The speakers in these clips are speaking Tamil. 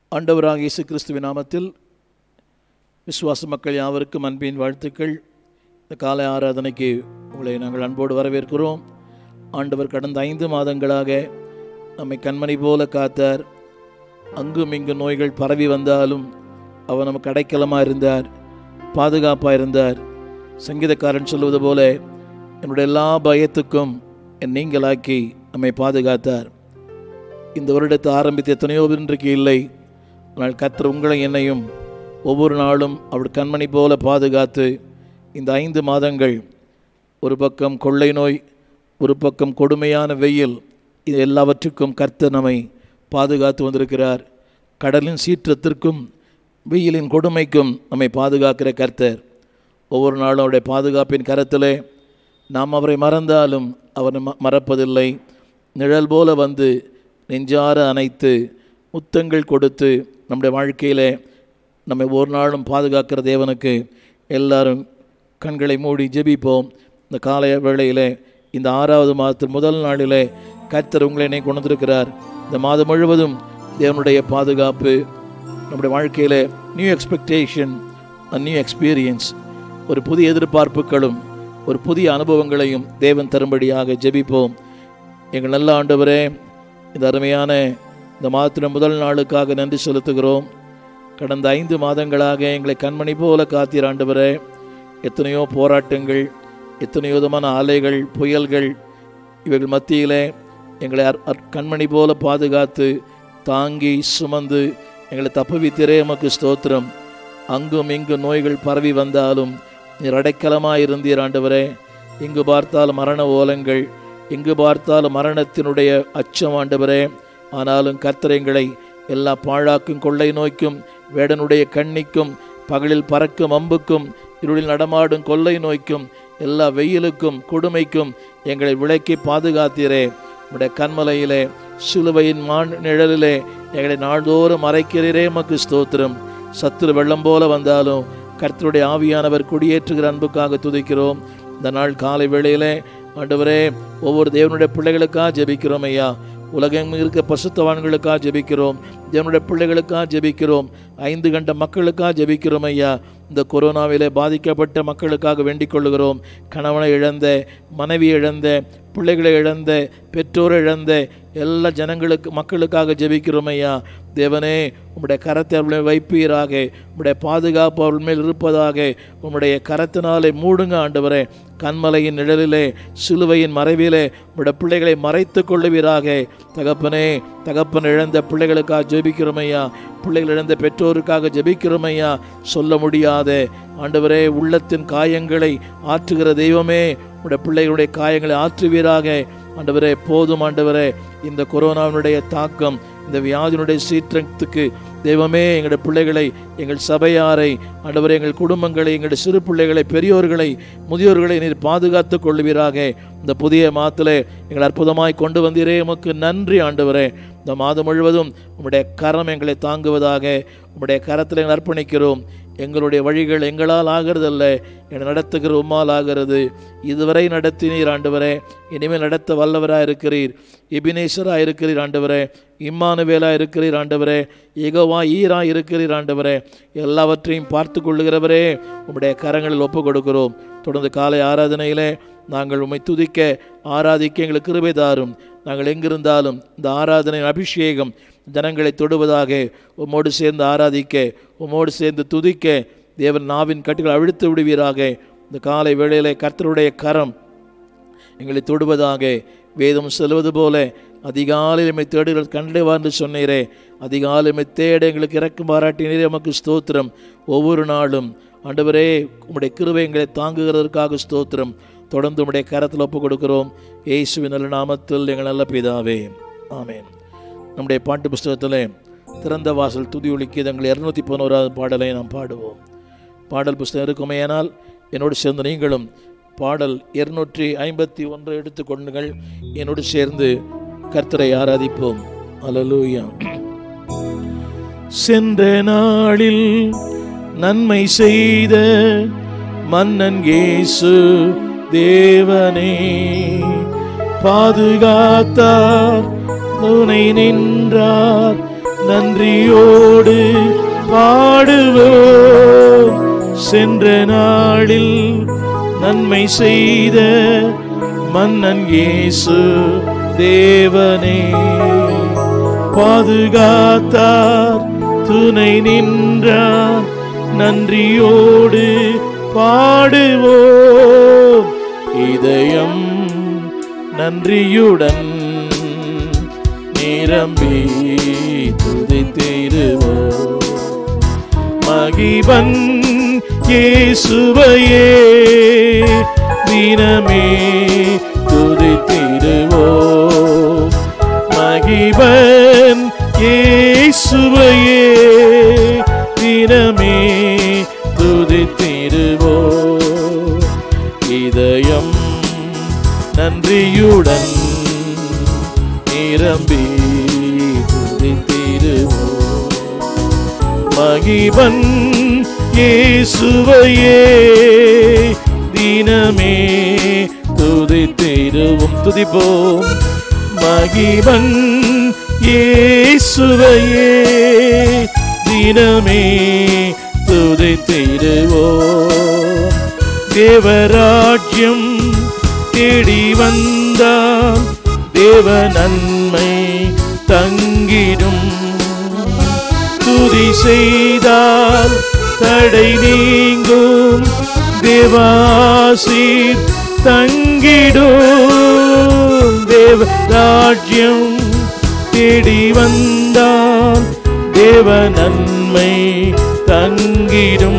ஆண்டவராக இயேசு கிறிஸ்துவின் நாமத்தில் விசுவாச மக்கள் யாவருக்கும் அன்பின் வாழ்த்துக்கள் இந்த காலை ஆராதனைக்கு உங்களை நாங்கள் அன்போடு வரவேற்கிறோம் ஆண்டவர் கடந்த ஐந்து மாதங்களாக நம்மை கண்மணி போல காத்தார் அங்கும் இங்கு நோய்கள் பரவி வந்தாலும் அவர் நமக்கு அடைக்கலமாக இருந்தார் பாதுகாப்பாக இருந்தார் சங்கீதக்காரன் சொல்வது போல என்னுடைய எல்லா பயத்துக்கும் என் நீங்களாக்கி நம்மை பாதுகாத்தார் இந்த வருடத்தை ஆரம்பித்து எத்தனையோ பேர் இன்றைக்கு இல்லை ஆனால் கர்த்தர் உங்களை என்னையும் ஒவ்வொரு நாளும் அவர் கண்மணி போல பாதுகாத்து இந்த ஐந்து மாதங்கள் ஒரு பக்கம் கொள்ளை நோய் ஒரு பக்கம் கொடுமையான வெயில் இது எல்லாவற்றுக்கும் கர்த்தர் நம்மை பாதுகாத்து வந்திருக்கிறார் கடலின் சீற்றத்திற்கும் வெயிலின் கொடுமைக்கும் நம்மை பாதுகாக்கிற கர்த்தர் ஒவ்வொரு நாளும் அவருடைய பாதுகாப்பின் கரத்திலே நாம் அவரை மறந்தாலும் அவரை ம- மறப்பதில்லை நிழல் போல வந்து நெஞ்சார அணைத்து முத்தங்கள் கொடுத்து நம்முடைய வாழ்க்கையிலே நம்மை ஒரு நாளும் பாதுகாக்கிற தேவனுக்கு எல்லாரும் கண்களை மூடி ஜெபிப்போம் இந்த காலை வேளையிலே இந்த ஆறாவது மாதத்தின் முதல் நாளிலே கர்த்தர் உங்களை என்னை கொண்டு வந்திருக்கிறார் இந்த மாதம் முழுவதும் தேவனுடைய பாதுகாப்பு நம்முடைய வாழ்க்கையில் நியூ எக்ஸ்பெக்டேஷன் நியூ எக்ஸ்பீரியன்ஸ் ஒரு புதிய எதிர்பார்ப்புகளும் ஒரு புதிய அனுபவங்களையும் தேவன் தரும்படியாக ஜெபிப்போம் எங்கள் நல்ல ஆண்டவரே இந்த அருமையான இந்த மாதத்தின் முதல் நாளுக்காக நன்றி செலுத்துகிறோம் கடந்த ஐந்து மாதங்களாக எங்களை கண்மணி போல காத்தீர் ஆண்டவரே எத்தனையோ போராட்டங்கள் எத்தனையோ விதமான அலைகள் புயல்கள் இவைகள் மத்தியிலே எங்களை அற்- அற்- கண்மணி போல பாதுகாத்து தாங்கி சுமந்து எங்களை தப்புவித்திரே எமக்கு ஸ்தோத்திரம் அங்கும் இங்கு நோய்கள் பரவி வந்தாலும் நீர் அடைக்கலமாக இருந்தீர் ஆண்டவரே எங்கு பார்த்தாலும் மரண ஓலங்கள் எங்கு பார்த்தாலும் மரணத்தினுடைய அச்சம் ஆண்டவரே ஆனாலும் கர்த்தர் எங்களை எல்லா பாழாக்கும் கொள்ளை நோய்க்கும் வேடனுடைய கண்ணிக்கும் பகலில் பறக்கும் அம்புக்கும் இருளில் நடமாடும் கொள்ளை நோய்க்கும் எல்லா வெயிலுக்கும் கொடுமைக்கும் எங்களை விலக்கி பாதுகாத்தீரே உடைய கண்மலையிலே சிலுவையின் மான் நிழலிலே எங்களை நாள்தோறும் மறைக்கிறீரே மக்கு ஸ்தோத்திரம் சத்துரு வெள்ளம் போல வந்தாலும் கர்த்தருடைய ஆவியானவர் குடியேற்றுகிற அன்புக்காக துதிக்கிறோம் இந்த நாள் காலை வேளையிலே ஆண்டவரே ஒவ்வொரு தேவனுடைய பிள்ளைகளுக்காக ஜெபிக்கிறோம் ஐயா உலகம் இருக்க பசுத்தவான்களுக்காக ஜெபிக்கிறோம் தேவனுடைய பிள்ளைகளுக்காக ஜெபிக்கிறோம் ஐந்து கண்ட மக்களுக்காக ஜெபிக்கிறோம் ஐயா இந்த கொரோனாவிலே பாதிக்கப்பட்ட மக்களுக்காக வேண்டிக் கொள்ளுகிறோம் கணவனை இழந்த மனைவி இழந்த பிள்ளைகளை இழந்த பெற்றோர் இழந்த எல்லா ஜனங்களுக்கு மக்களுக்காக ஜெபிக்கிறோம் ஐயா தேவனே உம்முடைய கரத்தை அவர்களை வைப்பீராக உம்முடைய பாதுகாப்பு அவர்கள் மேல் இருப்பதாக உம்முடைய கரத்தினாலே மூடுங்க ஆண்டவரே கண்மலையின் நிழலிலே சிலுவையின் மறைவிலே உம்முடைய பிள்ளைகளை மறைத்து கொள்ளுவீராக தகப்பனே தகப்பன் இழந்த பிள்ளைகளுக்காக ஜெபிக்கிறோம் ஐயா பிள்ளைகள் இழந்த பெற்றோருக்காக ஜெபிக்கிறோம் ஐயா சொல்ல முடியாத ஆண்டவரே உள்ளத்தின் காயங்களை ஆற்றுகிற தெய்வமே உடைய பிள்ளைகளுடைய காயங்களை ஆற்றுவீராக ஆண்டவரே போதும் ஆண்டவரே இந்த கொரோனாவினுடைய தாக்கம் இந்த வியாதியினுடைய சீற்றத்துக்கு தெய்வமே எங்களுடைய பிள்ளைகளை எங்கள் சபையாரை ஆண்டவரே எங்கள் குடும்பங்களை எங்களுடைய சிறு பிள்ளைகளை பெரியோர்களை முதியோர்களை நீர் பாதுகாத்து கொள்வீராக இந்த புதிய மாதத்திலே எங்கள் அற்புதமாய் கொண்டு வந்தீரே உமக்கு நன்றி ஆண்டவரே இந்த மாதம் முழுவதும் உம்முடைய கரம் எங்களை தாங்குவதாக உம்முடைய கரத்தில் எங்களை அர்ப்பணிக்கிறோம் எங்களுடைய வழிகள் எங்களால் ஆகிறதல்ல எங்களை நடத்துகிற உம்மால் ஆகிறது இதுவரை நடத்தினீர் ஆண்டவரே இனிமேல் நடத்த வல்லவராக இருக்கிறீர் எபினேஸ்வராக இருக்கிறீர் ஆண்டவரே இம்மானுவேலா இருக்கிறீர் ஆண்டவரே ஏகோவா ஈரா இருக்கிறீர் ஆண்டவரே எல்லாவற்றையும் பார்த்து கொள்ளுகிறவரே உம்முடைய கரங்களில் ஒப்பு கொடுக்கிறோம் தொடர்ந்து காலை ஆராதனையிலே நாங்கள் உம்மை துதிக்க ஆராதிக்க எங்களுக்கு கிருபை தாரும் நாங்கள் எங்கிருந்தாலும் இந்த ஆராதனை அபிஷேகம் ஜனங்களை தொடுவதாக உம்மோடு சேர்ந்து ஆராதிக்க உம்மோடு சேர்ந்து துதிக்க தேவன் நாவின் கட்டுகளை அழுத்து விடுவீராக இந்த காலை வேளையிலே கர்த்தருடைய கரம் எங்களை தொடுவதாக வேதம் சொல்வது போல அதிகாலையில் எம்மை தேடுகள் கண்டவா என்று சொன்னீரே அதிகாலை எம்மை தேட எங்களுக்கு இறக்கும் பாராட்டினீரே நமக்கு ஸ்தோத்திரம் ஒவ்வொரு நாளும் ஆண்டவரே உம்முடைய கிருபை எங்களை தாங்குகிறதற்காக ஸ்தோத்திரம் தொடர்ந்து உம்முடைய கரத்தில் ஒப்பு கொடுக்கிறோம் இயேசுவின் நல்ல நாமத்தில் எங்கள் நல்ல பிதாவே ஆமென் நம்முடைய பாட்டு புஸ்தகத்தில் திறந்த வாசல் துதி ஒலிக்கீதங்கள் இரநூத்தி பதினோராவது பாடலை நாம் பாடுவோம் பாடல் புஸ்தகம் இருக்குமேயானால் என்னோடு சேர்ந்து நீங்களும் பாடல் இருநூற்றி ஐம்பத்தி ஒன்றை எடுத்துக்கொண்டுங்கள் என்னோடு சேர்ந்து கர்த்தரை ஆராதிப்போம் அல்லேலூயா சென்ற நாளில் நன்மை செய்த மன்னன் இயேசு தேவனே பாதுகாத்தார் துணை நின்றார் நன்றியோடு பாடுவோம் சென்ற நாளில் நன்மை செய்த மன்னன் இயேசு தேவனே பாதுகாத்தார் துணை நின்றார் நன்றியோடு பாடுவோம் இதயம் நன்றியுடன் நிரம்பி துதித்திடுவோம் மகிபன் இயேசுவையே தினமே துதித்திடுவோம் மகிபன் இயேசுவையே தினமே துதித்திடுவோம் இதயம் நன்றியுடன் நிரம்பி துதித்திடுவோம் மகிபன் இயேசுவையே தினமே துதித்திடுவோம் துதிப்போம் மகிபன் இயேசுவையே தினமே துதித்திடுவோம் தேவராஜ்யம் தேடி வந்தால் தேவ நன்மை தங்கிடும் துதி செய்தால் தடை நீங்கும் தேவாசீர் தங்கிடும் தேவ ராஜ்யம் தேடி வந்தால் தேவ நன்மை தங்கிடும்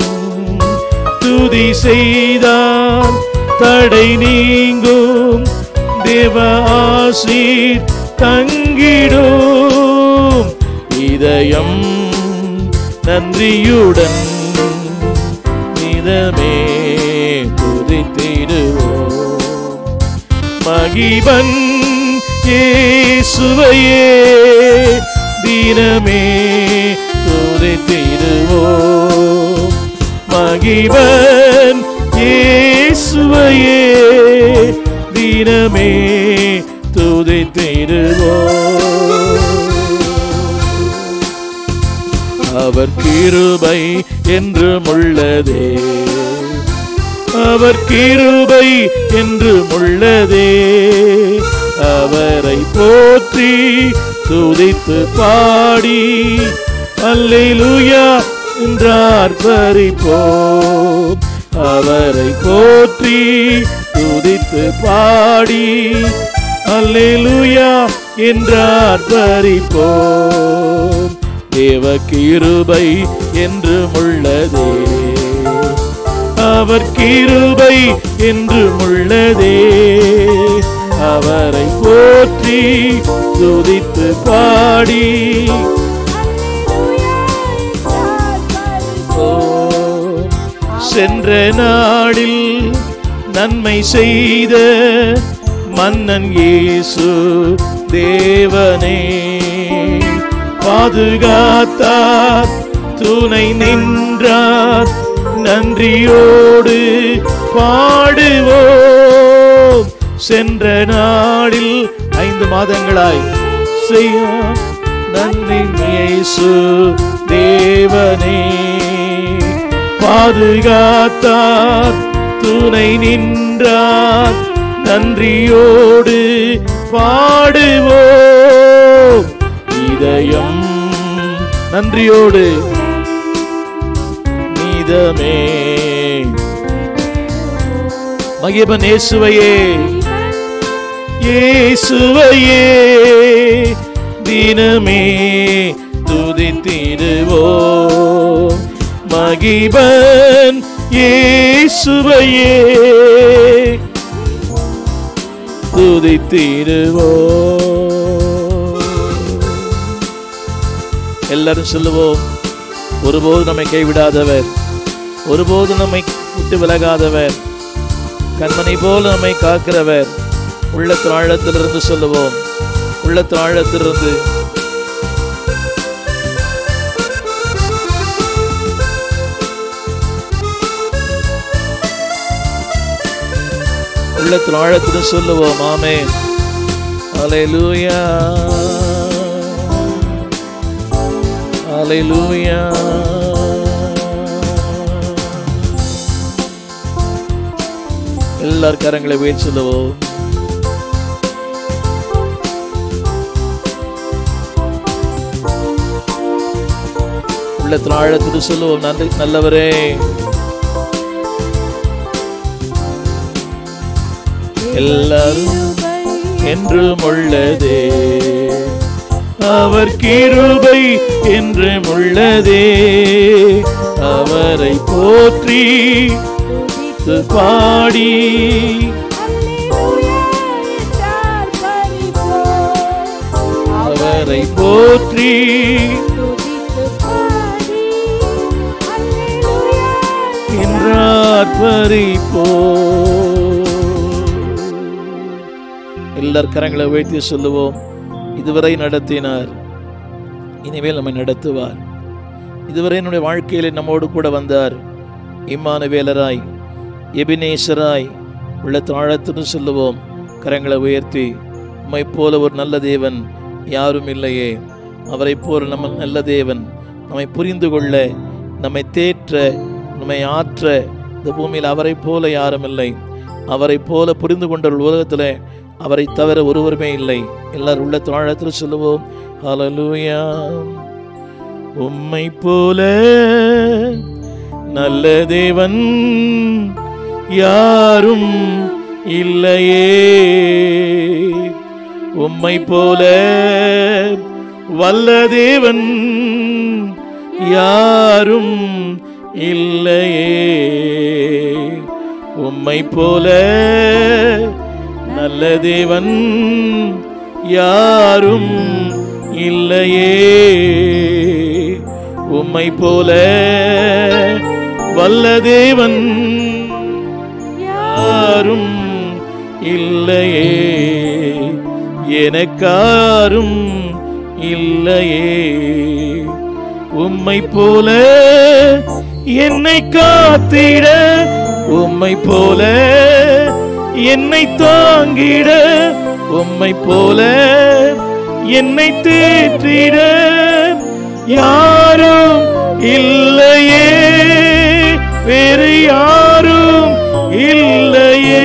துதி செய்தால் தடை நீங்கும் தேவ ஆசீர் தங்கிடும் இதயம் நன்றியுடன் நிதமே துதித்திடுவோம் மகிபன் இயேசுவையே தினமே துதித்திடுவோம் மகிபன் இயேசுவையே தினமே துதித்திடுவோம் அவர் கிருபை என்றும் உள்ளதே அவர் கிருபை என்றும் உள்ளதே அவரை போற்றி துதித்து பாடி அல்லேலூயா என்றார் பறிப்போம் அவரை போற்றி துதித்து பாடி அல்லேலூயா என்றார் பறிப்போம் தேவ கிருபை என்றும் உள்ளதே அவர் கிருபை என்றும் உள்ளதே அவரை போற்றி துதித்து பாடி ஓம். சென்ற நாளில் நன்மை செய்த மன்னன் இயேசு தேவனே பாதுகாத்தார் துணை நின்றார் நன்றியோடு பாடுவோம் சென்ற நாளில் ஐந்து மாதங்களாய் செய்ய நன்றி இயேசு தேவனே பாதுகாத்தார் துணை நின்றார் நன்றியோடு பாடுவோம் இதயம் நன்றியோடு நீதமே மகிபன் இயேசுவையே இயேசுவையே தினமே துதித்திடுவோம் மகிபன் இயேசுவையே துதித்திடுவோம் எல்லாரும் சொல்லுவோம் ஒருபோது நம்மை கைவிடாதவர் ஒருபோது நம்மை விட்டு விலகாதவர் கண்மணி போல நம்மை காக்கிறவர் உள்ளத்து ஆழத்திலிருந்து சொல்லுவோம் உள்ளத்து ஆழத்திலிருந்து உள்ளத்தில் ஆழத்தில் சொல்லுவோம் ஆமே அலையலூயா ஹalleluya எல்லார் கரங்களை உயர்த்தி சொல்லுவோம் உள்ளத்தில் ஆழத்தில் சொல்லுவோம் நல்ல நல்லவரே எல்லாரும் என்றும் உள்ளதே அவர் கிருபை என்றும் உள்ளதே அவரை போற்றி துதித்து பாடி அவரை போற்றி என்றார் பறிப்போ எல்லார் கரங்களை உயர்த்தி சொல்லுவோம் இதுவரை நடத்தினார் இனிமேல் நம்மை நடத்துவார் இதுவரை என்னுடைய வாழ்க்கையிலே நம்மோடு கூட வந்தார் இம்மானுவேலராய் எபினேசராய் உள்ள தாழத்துன்னு சொல்லுவோம் கரங்களை உயர்த்தி உம்மை போல ஒரு நல்ல தேவன் யாரும் இல்லையே அவரை போல நம்ம நல்ல தேவன் நம்மை புரிந்து கொள்ள நம்மை தேற்ற நம்மை ஆற்ற இந்த பூமியில் அவரை போல யாரும் இல்லை அவரை போல புரிந்து கொண்ட ஒரு உலகத்தில் அவரை தவிர ஒருவருமே இல்லை எல்லாரும் உள்ள தாழத்தில் சொல்லுவோம் ஹalleluya உம்மை போல நல்ல தேவன் யாரும் இல்லையே உம்மை போல வல்ல தேவன் யாரும் இல்லையே உம்மை போல நல்ல தேவன் யாரும் இல்லையே உம்மை போல வல்ல தேவன் யாரும் இல்லையே எனக்காரும் இல்லையே உம்மை போல என்னை காத்திட உம்மை போல என்னை தாங்கிட உம்மை போல என்னை தேற்றிட யாரும் இல்லையே வேறு யாரும் இல்லையே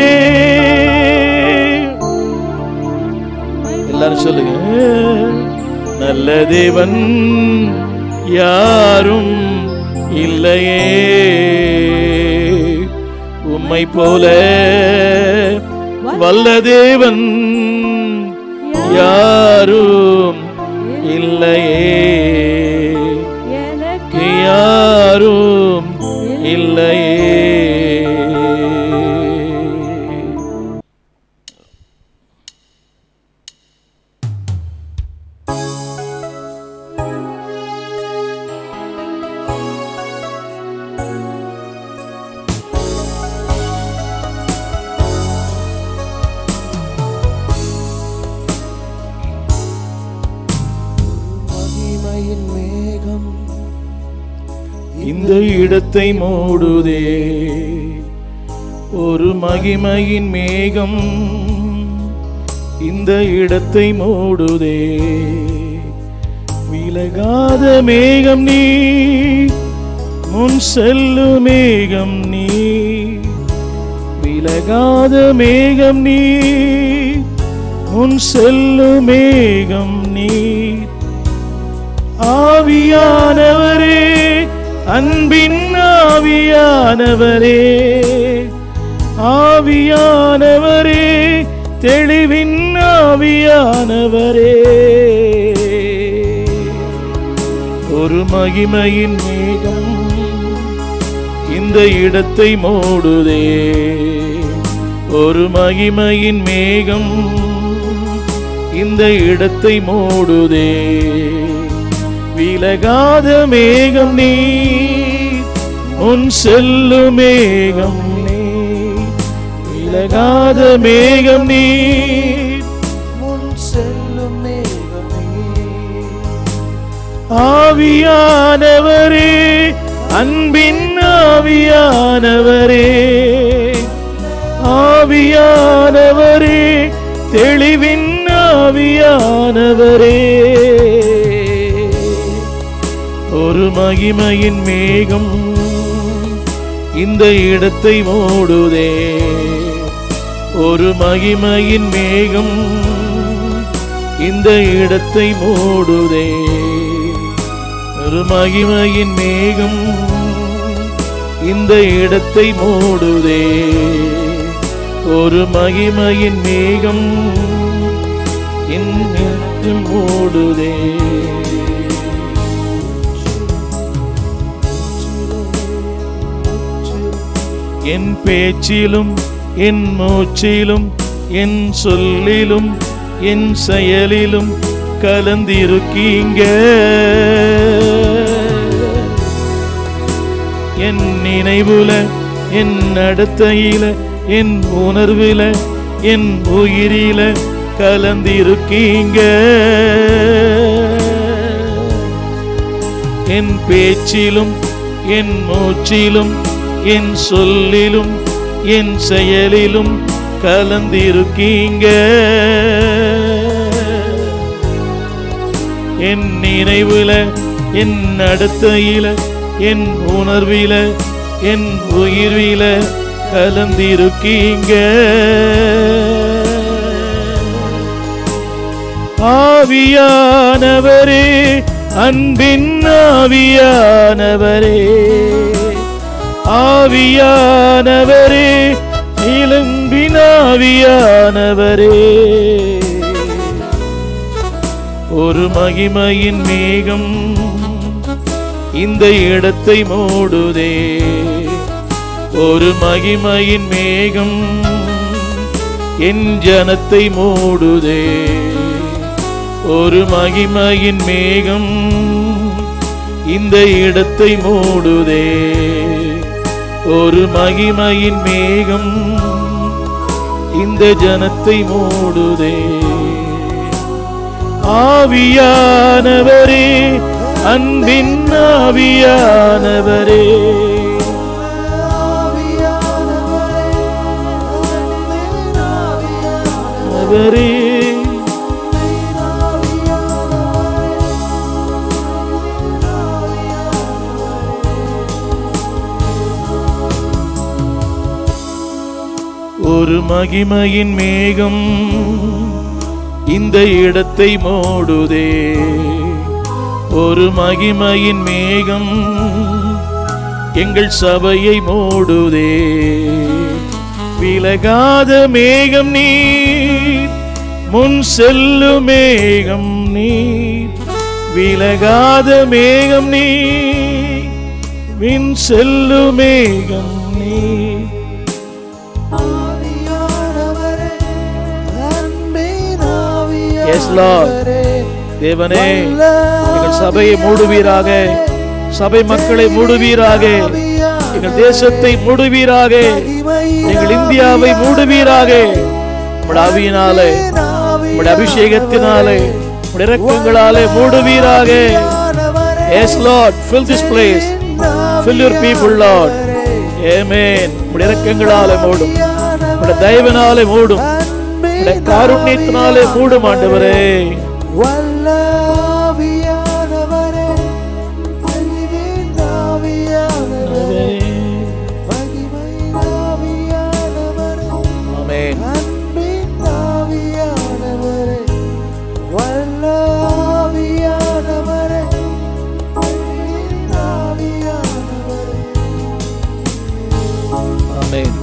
எல்லாரும் சொல்லுங்க நல்ல தேவன் யாரும் இல்லையே உம்மை போல வல்ல தேவன் யாரும் இல்லையே எனக்கு யாரும் இல்லையே மகிமையின் மேகம் இந்த இடத்தை மூடுதே ஒரு மகிமையின் மேகம் இந்த இடத்தை மூடுதே விலகாத மேகம் நீ முன் செல்லு மேகம் நீ விலகாத மேகம் நீ முன் செல்லு மேகம் நீ ஆவியானவரே அன்பின் ஆவியானவரே ஆவியானவரே தெளிவின் ஆவியானவரே ஒரு மகிமையின் மேகம் இந்த இடத்தை மூடுதே ஒரு மகிமையின் மேகம் இந்த இடத்தை மூடுதே விலகாத மேகம் நீ உன் செல்லு மேகம் நீ விலகாத மேகம் நீ முன் செல்லும் மேகமே ஆவியானவரே அன்பின் ஆவியானவரே ஆவியானவரே தெளிவின் ஆவியானவரே ஒரு மகிமையின் மேகம் இந்த இடத்தை மூடுதே ஒரு மகிமையின் மேகம் இந்த இடத்தை மூடுதே ஒரு மகிமையின் மேகம் இந்த இடத்தை மூடுதே ஒரு மகிமையின் மேகம் இன்னும் மூடுதே என் பேச்சிலும் என் மூச்சிலும் என் சொல்லிலும் என் செயலிலும் கலந்திருக்கீங்க என் நினைவுல என் நடத்தையில என் உணர்வில என் உயிரில கலந்திருக்கீங்க என் பேச்சிலும் என் மூச்சிலும் என் சொல்லிலும் என் செயலிலும் கலந்திருக்கீங்க என் நினைவுல என் நடத்தையில என் உணர்வில என் உயிர்வில கலந்திருக்கீங்க ஆவியானவரே அன்பின் ஆவியானவரே ஆவியானவரே இளம்பின் ஆவியானவரே ஒரு மகிமையின் மேகம் இந்த இடத்தை மூடுதே ஒரு மகிமையின் மேகம் என் ஜனத்தை மூடுதே ஒரு மகிமையின் மேகம் இந்த இடத்தை மூடுதே ஒரு மகிமையின் மேகம் இந்த ஜனத்தை மூடுதே ஆவியானவரே அன்பின் ஆவியானவரே அவரே ஒரு மகிமையின் மேகம் இந்த இடத்தை மூடுதே ஒரு மகிமையின் மேகம் எங்கள் சபையை மூடுதே விலகாத மேகம் நீர் முன் செல்லும் மேகம் நீர் விலகாத மேகம் நீர் வின் செல்லும் மேகம் நீர் Yes, Lord. தேவனே எங்கள் சபையை மூடுவீராக சபை மக்களை மூடுவீராக எங்கள் தேசத்தை மூடுவீராக எங்கள் இந்தியாவை மூடுவீராக உம்முடைய ஆவியினாலே உம்முடைய அபிஷேகத்தினாலே உம்முடைய இரக்கங்களாலே மூடுவீராக Yes, Lord, fill this place. Fill your people, Lord. Amen. உம்முடைய இரக்கங்களாலே மூடும் உம்முடைய தயவினாலே மூடும் உம்முடைய காருண்யத்தினாலே மூடும் ஆண்டவரே வல்லவியானவரே மகிமையானவரே மகிமையானவரே ஆமென் அன்பின் ஆவியானவரே வல்லவியானவரே அன்பின் ஆவியானவரே ஆமென்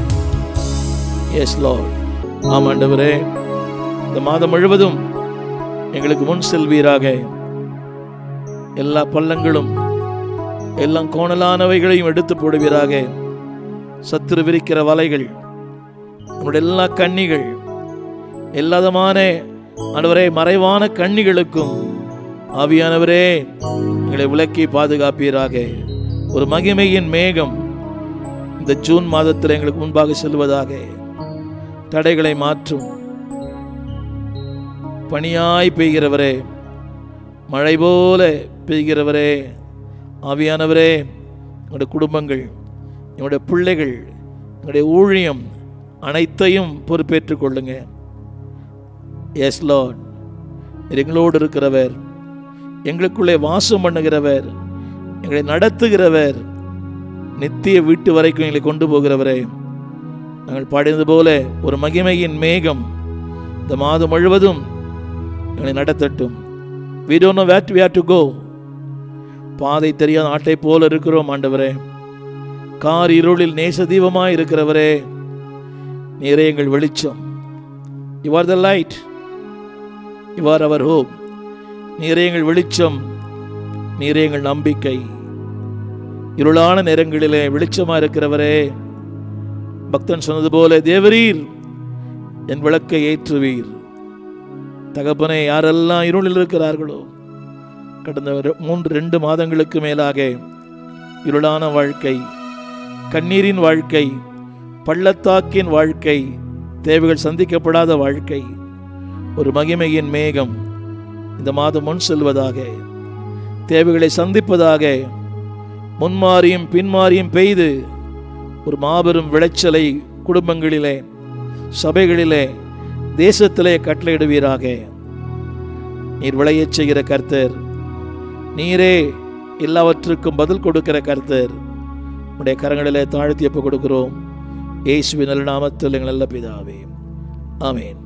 எஸ் லார்ட் ஆம் ஆண்டவரே இந்த மாதம் முழுவதும் எங்களுக்கு முன் செல்வீராக எல்லா பள்ளங்களும் எல்லாம் கோணலானவைகளையும் எடுத்து போடுவீராக சத்துரு விரிக்கிற வலைகள் உங்களுடைய எல்லா கண்ணிகள் எல்லாதமான ஆண்டவரே மறைவான கண்ணிகளுக்கும் ஆவியானவரே எங்களை விலக்கி பாதுகாப்பீராக ஒரு மகிமையின் மேகம் இந்த ஜூன் மாதத்தில் எங்களுக்கு முன்பாக செல்வதாக தடைகளை மாற்றும் பனியாய் பெய்கிறவரே மழை போல பெய்கிறவரே ஆவியானவரே எங்களுடைய குடும்பங்கள் எங்களுடைய பிள்ளைகள் எங்களுடைய ஊழியம் அனைத்தையும் பொறுப்பேற்றுக் கொள்ளுங்க எஸ் லார்ட் நீர் எங்களோடு இருக்கிறவர் எங்களுக்குள்ளே வாசம் பண்ணுகிறவர் எங்களை நடத்துகிறவர் நித்திய வீட்டு வரைக்கும் எங்களை கொண்டு போகிறவரே நாங்கள் பாடியது போல ஒரு மகிமையின் மேகம் இந்த மாதம் முழுவதும் எங்களை நடத்தட்டும் we don't know where to, where to go பாதை தெரியாத ஆட்டை போல இருக்கிறோம் ஆண்டவரே கார் இருளில் நேச தீபமாய் இருக்கிறவரே நீரே எங்கள் வெளிச்சம் you are the light you are our hope நீரே எங்கள் வெளிச்சம் நீரே எங்கள் நம்பிக்கை இருளான நேரங்களிலே வெளிச்சமா இருக்கிறவரே பக்தன் சொன்னது போல தேவரீர் என் விளக்கை ஏற்றுவீர் தகப்பனே யாரெல்லாம் இருளில் இருக்கிறார்களோ கடந்த ஒரு மூன்று ரெண்டு மாதங்களுக்கு மேலாக இருளான வாழ்க்கை கண்ணீரின் வாழ்க்கை பள்ளத்தாக்கின் வாழ்க்கை தேவைகள் சந்திக்கப்படாத வாழ்க்கை ஒரு மகிமையின் மேகம் இந்த மாதம் முன் செல்வதாக தேவைகளை சந்திப்பதாக முன்மாறியும் பின்மாறியும் பெய்து ஒரு மாபெரும் விளைச்சலை குடும்பங்களிலே சபைகளிலே தேசத்திலே கட்டளையிடுவீராக நீர் விளையச் செய்கிற கர்த்தர் நீரே எல்லாவற்றுக்கும் பதில் கொடுக்கிற கர்த்தர் உடைய கரங்களிலே தாழ்த்தி ஒப்பு கொடுக்கிறோம் இயேசுவின் நல்ல நாமத்தில் எங்கள் நல்ல பிதாவே ஆமென்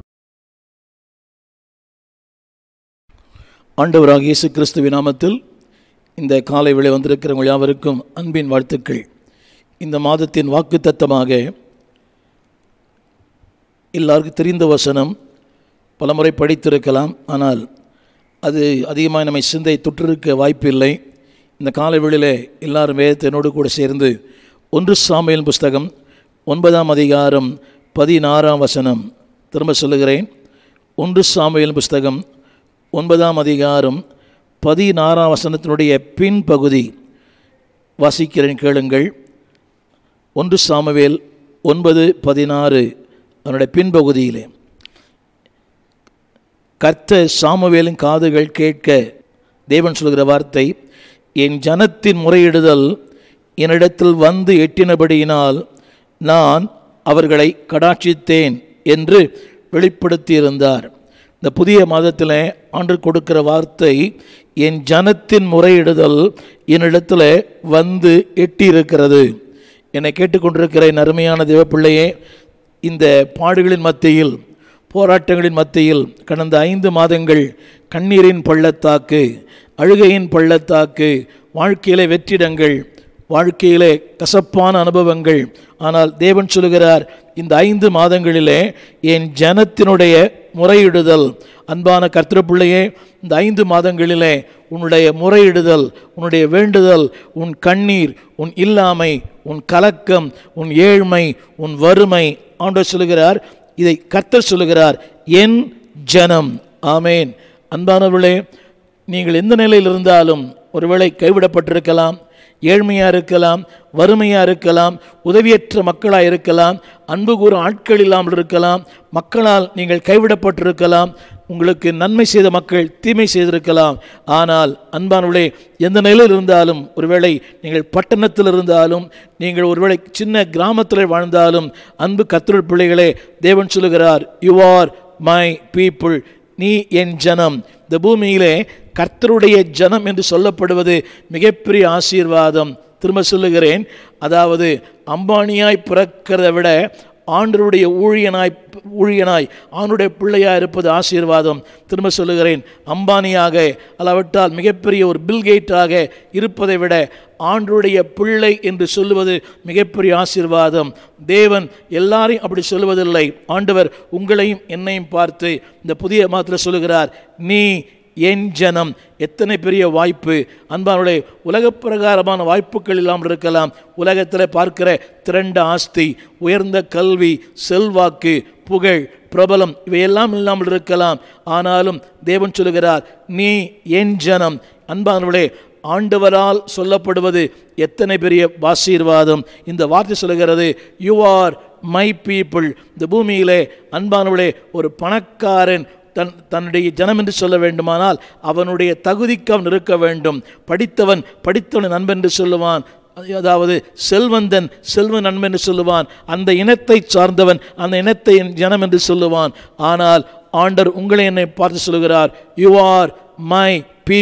ஆண்டவராக இயேசு கிறிஸ்துவின் நாமத்தில் இந்த காலை வேளை வந்திருக்கிறவங்க யாவருக்கும் அன்பின் வாழ்த்துக்கள் இந்த மாதத்தின் வாக்குத்தத்தமாக எல்லாருக்கும் தெரிந்த வசனம் பலமுறை படித்திருக்கலாம் ஆனால் அது அதிகமாக நம்மை சிந்தை தொற்றிருக்க வாய்ப்பில்லை இந்த காலை வேளையிலே எல்லாரும் வேதத்தை என்னோடு கூட சேர்ந்து ஒன்று சாமியல் புஸ்தகம் ஒன்பதாம் அதிகாரம் பதினாறாம் வசனம் திரும்ப சொல்லுகிறேன் ஒன்று சாமுவேல் புஸ்தகம் ஒன்பதாம் அதிகாரம் பதினாறாம் வசனத்தினுடைய பின்பகுதி வாசிக்கிறேன் கேளுங்கள் ஒன்று சாமுவேல் ஒன்பது பதினாறு அதனுடைய பின்பகுதியிலே கர்த்தர் சாமுவேலின் காதுகள் கேட்க தேவன் சொல்கிற வார்த்தை என் ஜனத்தின் முறையிடுதல் என்னிடத்தில் வந்து எட்டினபடியினால் நான் அவர்களை கடாட்சித்தேன் என்று வெளிப்படுத்தியிருந்தார் இந்த புதிய மாதத்தில் ஆண்டு கொடுக்கிற வார்த்தை என் ஜனத்தின் முறையிடுதல் என்னிடத்தில் வந்து எட்டியிருக்கிறது என்னை கேட்டுக்கொண்டிருக்கிற என் அருமையான தேவப்பிள்ளையே இந்த பாடுகளின் மத்தியில் போராட்டங்களின் மத்தியில் கடந்த ஐந்து மாதங்கள் கண்ணீரின் பள்ளத்தாக்கு அழுகையின் பள்ளத்தாக்கு வாழ்க்கையிலே வெற்றிடங்கள் வாழ்க்கையிலே கசப்பான அனுபவங்கள் ஆனால் தேவன் சொல்லுகிறார் இந்த ஐந்து மாதங்களிலே என் ஜனத்தினுடைய முறையிடுதல் அன்பான கர்த்தப்பிள்ளையே இந்த ஐந்து மாதங்களிலே உன்னுடைய முறையிடுதல் உன்னுடைய வேண்டுதல் உன் கண்ணீர் உன் இல்லாமை உன் கலக்கம் உன் ஏழ்மை உன் வறுமை ஆண்டவர் சொல்லுகிறார் இதை கர்த்தர் சொல்லுகிறார் என் ஜனம் ஆமேன் அன்பானவர்களே நீங்கள் எந்த நிலையில் இருந்தாலும் ஒருவேளை கைவிடப்பட்டிருக்கலாம் ஏழ்மையாக இருக்கலாம் வறுமையாக இருக்கலாம் உதவியற்ற மக்களாக இருக்கலாம் அன்பு கூறும் ஆட்கள் இல்லாமல் இருக்கலாம் மக்களால் நீங்கள் கைவிடப்பட்டிருக்கலாம் உங்களுக்கு நன்மை செய்த மக்கள் தீமை செய்திருக்கலாம் ஆனால் அன்பானவர்களே எந்த நிலையில் இருந்தாலும் ஒருவேளை நீங்கள் பட்டணத்தில் இருந்தாலும் நீங்கள் ஒருவேளை சின்ன கிராமத்தில் வாழ்ந்தாலும் அன்பு கத்திரல் பிள்ளைகளே தேவன் சொல்லுகிறார் யூ ஆர் மை பீப்புள் நீ என் ஜனம் இந்த பூமியிலே கர்த்தருடைய ஜனம் என்று சொல்லப்படுவது மிகப்பெரிய ஆசீர்வாதம் திரும்ப சொல்லுகிறேன் அதாவது அம்பானியாய் பிறக்கிறத விட ஆண்டருடைய ஊழியனாய் ஊழியனாய் ஆணுடைய பிள்ளையாக இருப்பது ஆசீர்வாதம் திரும்ப சொல்லுகிறேன் அம்பானியாக அல்லாவிட்டால் மிகப்பெரிய ஒரு பில்கேட்டாக இருப்பதை விட ஆண்டுடைய பிள்ளை என்று சொல்லுவது மிகப்பெரிய ஆசீர்வாதம் தேவன் எல்லாரையும் அப்படி சொல்லுவதில்லை ஆண்டவர் உங்களையும் என்னையும் பார்த்து இந்த புதிய மாதத்தில் சொல்லுகிறார் நீ என் ஜனம் எத்தனை பெரிய வாய்ப்பு அன்பானுடைய உலக பிரகாரமான வாய்ப்புகள் இல்லாமல் இருக்கலாம் உலகத்தில் பார்க்கிற திரண்ட ஆஸ்தி உயர்ந்த கல்வி செல்வாக்கு புகழ் பிரபலம் இவையெல்லாம் இல்லாமல் இருக்கலாம் ஆனாலும் தேவன் சொல்லுகிறார் நீ என் ஜனம் அன்பானவளே ஆண்டவரால் சொல்லப்படுவது எத்தனை பெரிய ஆசீர்வாதம் இந்த வார்த்தை சொல்லுகிறது யூ ஆர் மை பீப்புள் இந்த பூமியிலே அன்பானவளே ஒரு பணக்காரன் தன் தன்னுடைய ஜனம் என்று சொல்ல வேண்டுமானால் அவனுடைய தகுதிக்கு அவன் இருக்க வேண்டும் படித்தவன் படித்தவன் நண்பன் என்று சொல்லுவான் அதாவது செல்வந்தன் செல்வன் நண்பன் என்று சொல்லுவான் அந்த இனத்தை சார்ந்தவன் அந்த இனத்தை என் ஜனம் என்று சொல்லுவான் ஆனால் ஆண்டர் உங்களை என்னை பார்த்து சொல்லுகிறார் யூ ஆர் மை பீப்புள்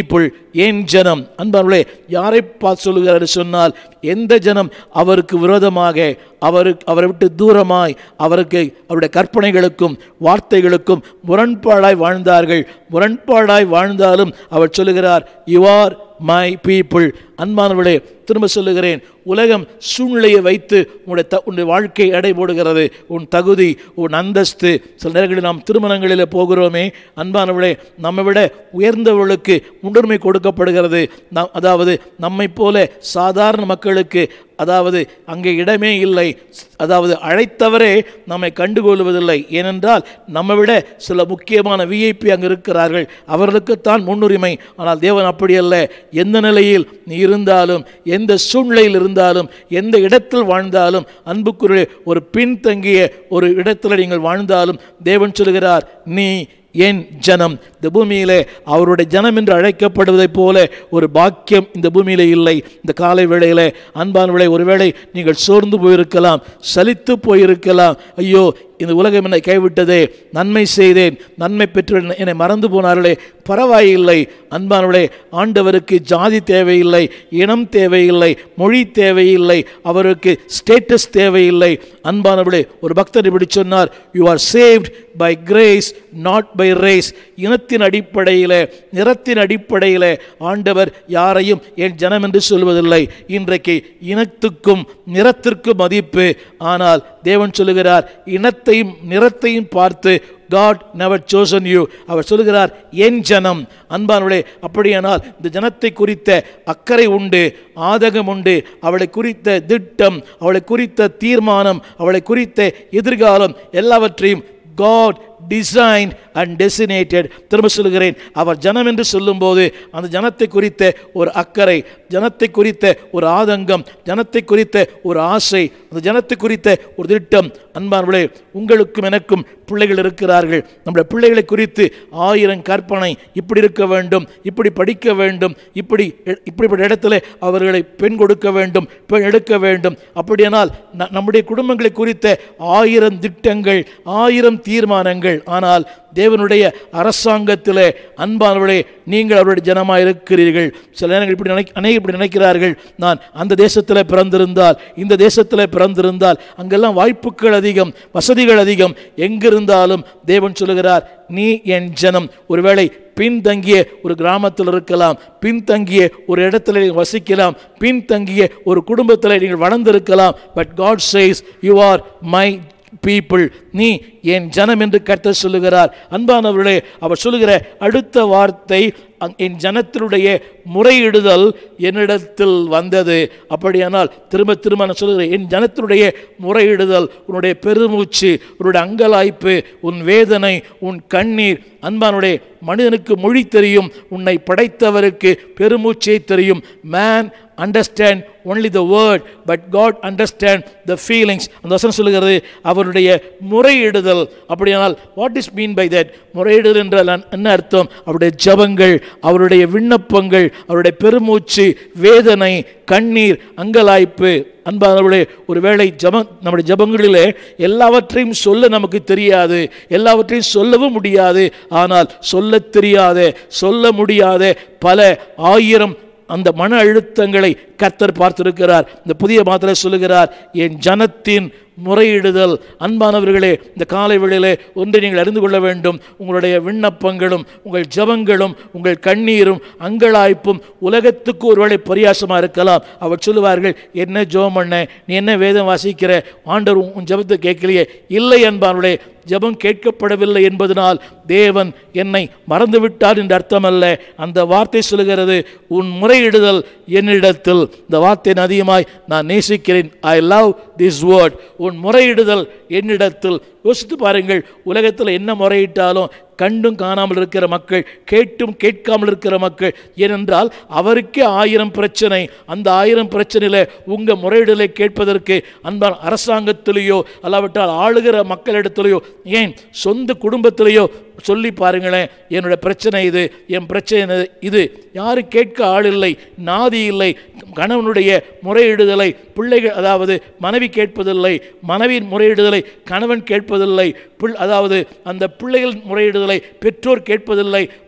ஏன் ஜனம் அன்பார்களே யாரை பார்த்து சொல்லுகிறார் சொன்னால் எந்த ஜனம் அவருக்கு விரோதமாக அவருக்கு அவரை விட்டு தூரமாய் அவருக்கு அவருடைய கற்பனைகளுக்கும் வார்த்தைகளுக்கும் முரண்பாடாய் வாழ்ந்தார்கள் முரண்பாடாய் வாழ்ந்தாலும் அவர் சொல்லுகிறார் யூ ஆர் மை பீப்புள் அன்பானவர்களே திரும்ப சொல்லுகிறேன் உலகம் சூழ்நிலையை வைத்து உன்னுடைய த உன்னுடைய வாழ்க்கை எடை போடுகிறது உன் தகுதி உன் அந்தஸ்து சில நேரங்களில் நாம் திருமணங்களில் போகிறோமே அன்பானவர்களே நம்மை விட உயர்ந்தவர்களுக்கு முன்னுரிமை கொடுக்கப்படுகிறது நாம் அதாவது நம்மை போல சாதாரண மக்களுக்கு அதாவது அங்கே இடமே இல்லை அதாவது அழைத்தவரே நம்மை கண்டுகொள்வதில்லை ஏனென்றால் நம்மை விட சில முக்கியமான விஐபி அங்கே இருக்கிறார்கள் அவர்களுக்குத்தான் முன்னுரிமை ஆனால் தேவன் அப்படி அல்ல எந்த நிலையில் நீ இருந்தாலும் எந்த சூழ்நிலையில் இருந்தாலும் எந்த இடத்தில் வாழ்ந்தாலும் அன்புக்குரிய ஒரு பின்தங்கிய ஒரு இடத்தில் நீங்கள் வாழ்ந்தாலும் தேவன் சொல்கிறார் நீ என் ஜனம் இந்த பூமியிலே அவருடைய ஜனம் என்று அழைக்கப்படுவதைப் போல ஒரு பாக்கியம் இந்த பூமியிலே இல்லை இந்த காலை வேளையிலே அன்பான வேளை ஒருவேளை நீங்கள் சோர்ந்து போயிருக்கலாம் சலித்து போயிருக்கலாம் ஐயோ இந்த உலகம் என்னை கைவிட்டதே நன்மை செய்தேன் நன்மை பெற்று என்னை மறந்து போனார்களே பரவாயில்லை அன்பானவளே ஆண்டவருக்கு ஜாதி தேவையில்லை இனம் தேவையில்லை மொழி தேவையில்லை அவருக்கு ஸ்டேட்டஸ் தேவையில்லை அன்பானவளே ஒரு பக்தர் இப்படி சொன்னார் you are saved by grace not by race இனத்தின் அடிப்படையில் நிறத்தின் அடிப்படையில் ஆண்டவர் யாரையும் என் ஜனம் என்று சொல்வதில்லை இன்றைக்கு இனத்துக்கும் நிறத்திற்கும் மதிப்பு ஆனால் தேவன் சொல்லுகிறார் இனத்தையும் நிறத்தையும் பார்த்து காட் நெவர் chosen யூ அவர் சொல்லுகிறார் என் ஜனம் அன்பானுடைய அப்படியானால் இந்த ஜனத்தை குறித்த அக்கறை உண்டு ஆதகம் உண்டு அவளை குறித்த திட்டம் அவளை குறித்த தீர்மானம் அவளை குறித்த எதிர்காலம் எல்லாவற்றையும் காட் டிசைன் அண்ட் டெசினேட்டட் திரும்ப சொல்லுகிறேன் அவர் ஜனம் என்று சொல்லும்போது அந்த ஜனத்தை குறித்த ஒரு அக்கறை ஜனத்தை குறித்த ஒரு ஆதங்கம் ஜனத்தை குறித்த ஒரு ஆசை அந்த ஜனத்தை குறித்த ஒரு திட்டம் அன்பானவர்களே உங்களுக்கும் எனக்கும் பிள்ளைகள் இருக்கிறார்கள் நம்முடைய பிள்ளைகளை குறித்து ஆயிரம் கற்பனை இப்படி இருக்க வேண்டும் இப்படி படிக்க வேண்டும் இப்படி இப்படிப்பட்ட இடத்துல அவர்களை பெண் கொடுக்க வேண்டும் பெண் எடுக்க வேண்டும் அப்படியானால் ந- நம்முடைய குடும்பங்களை குறித்த ஆயிரம் திட்டங்கள் ஆயிரம் தீர்மானங்கள் ஆனால் தேவனுடைய அரசாங்கத்திலே அன்பானவர்களே நீங்கள் அவருடைய ஜனமாக இருக்கிறீர்கள் சில நேரங்கள் இப்படி நினை அநேகர் இப்படி நினைக்கிறார்கள் நான் அந்த தேசத்தில் பிறந்திருந்தால் இந்த தேசத்தில் பிறந்திருந்தால் அங்கெல்லாம் வாய்ப்புகள் அதிகம் வசதிகள் அதிகம் எங்கிருந்தாலும் தேவன் சொல்லுகிறார் நீ என் ஜனம் ஒருவேளை பின்தங்கிய ஒரு கிராமத்தில் இருக்கலாம் பின்தங்கிய ஒரு இடத்துல நீங்கள் வசிக்கலாம் பின்தங்கிய ஒரு குடும்பத்தில் நீங்கள் வளர்ந்திருக்கலாம் but God says you are my people நீ என் ஜனம் என்று கர்த்தர் சொல்லுகிறார் அன்பானவர்களே அவர் சொல்லுகிற அடுத்த வார்த்தை அங்- என் ஜனத்தினுடைய முறையிடுதல் என்னிடத்தில் வந்தது அப்படியானால் திரும்ப திரும்ப நான் சொல்லுகிறேன் என் ஜனத்தினுடைய முறையிடுதல் உன்னுடைய பெருமூச்சு உன்னுடைய அங்கலாய்ப்பு உன் வேதனை உன் கண்ணீர் அன்பானுடைய மனிதனுக்கு மொழி தெரியும் உன்னை படைத்தவருக்கு பெருமூச்சை தெரியும் man understand only the word but God understand the feelings அந்த வசனம் சொல்லுகிறது அவருடைய முறையிடுதல் அப்படியானால் what is mean by that முறையிடுதல் என்றால் என்ன- என்ன அர்த்தம் அவருடைய ஜபங்கள் அவருடைய விண்ணப்பங்கள் அவருடைய பெருமூச்சு வேதனை கண்ணீர் அங்கலாய்ப்பு அன்பானவர்களே ஒருவேளை ஜபம் நம்முடைய ஜபங்களிலே எல்லாவற்றையும் சொல்ல நமக்கு தெரியாது எல்லாவற்றையும் சொல்லவும் முடியாது ஆனால் சொல்லத் தெரியாத சொல்ல முடியாத பல ஆயிரம் அந்த மன அழுத்தங்களை கர்த்தர் பார்த்திருக்கிறார் இந்த புதிய மாத்திரை சொல்லுகிறார் என் ஜனத்தின் முறையிடுதல் அன்பானவர்களே இந்த காலை வேளையிலே ஒன்றை நீங்கள் அறிந்து கொள்ள வேண்டும் உங்களுடைய விண்ணப்பங்களும் உங்கள் ஜபங்களும் உங்கள் கண்ணீரும் அங்கலாய்ப்பும் உலகத்துக்கு ஒருவேளை பரியாசமாக இருக்கலாம் அவர் சொல்லுவார்கள் என்ன ஜெபம் பண்ண நீ என்ன வேதம் வாசிக்கிற ஆண்டவர் உன் ஜெபத்தை கேட்கலையே இல்லை என்பார்களே ஜெபம் கேட்கப்படவில்லை என்பதனால் தேவன் என்னை மறந்துவிட்டார் என்று அர்த்தமல்ல அந்த வார்த்தை சொல்லுகிறது உன் முறையிடுதல் என்னிடத்தில் இந்த வார்த்தை அதிகமாய் நான் நேசிக்கிறேன் ஐ லவ் திஸ் வேர்ட் உன் முறையிடுதல் என்னிடத்தில் யோசித்து பாருங்கள் உலகத்தில் என்ன முறையிட்டாலும் கண்டும் காணாமல் இருக்கிற மக்கள் கேட்டும் கேட்காமல் இருக்கிற மக்கள் ஏனென்றால் அவருக்கே ஆயிரம் பிரச்சனை அந்த ஆயிரம் பிரச்சனையில் உங்கள் முறையிடலை கேட்பதற்கு அன்பான அரசாங்கத்திலேயோ அல்லாவிட்டால் ஆளுகிற மக்களிடத்திலேயோ ஏன் சொந்த குடும்பத்திலேயோ சொல்லி பாருங்களேன் என்னோட பிரச்சனை இது என் பிரச்சனை இது யாரு கேட்க ஆள் இல்லை நாதி இல்லை கணவனுடைய முறையிடுதலை பிள்ளைகள் அதாவது மனைவி கேட்பதில்லை மனைவியின் முறையிடுதலை கணவன் கேட்பதில்லை பிள் அதாவது அந்த பிள்ளைகள் முறையிடுதலை பெற்றோர் கேட்பதில்லை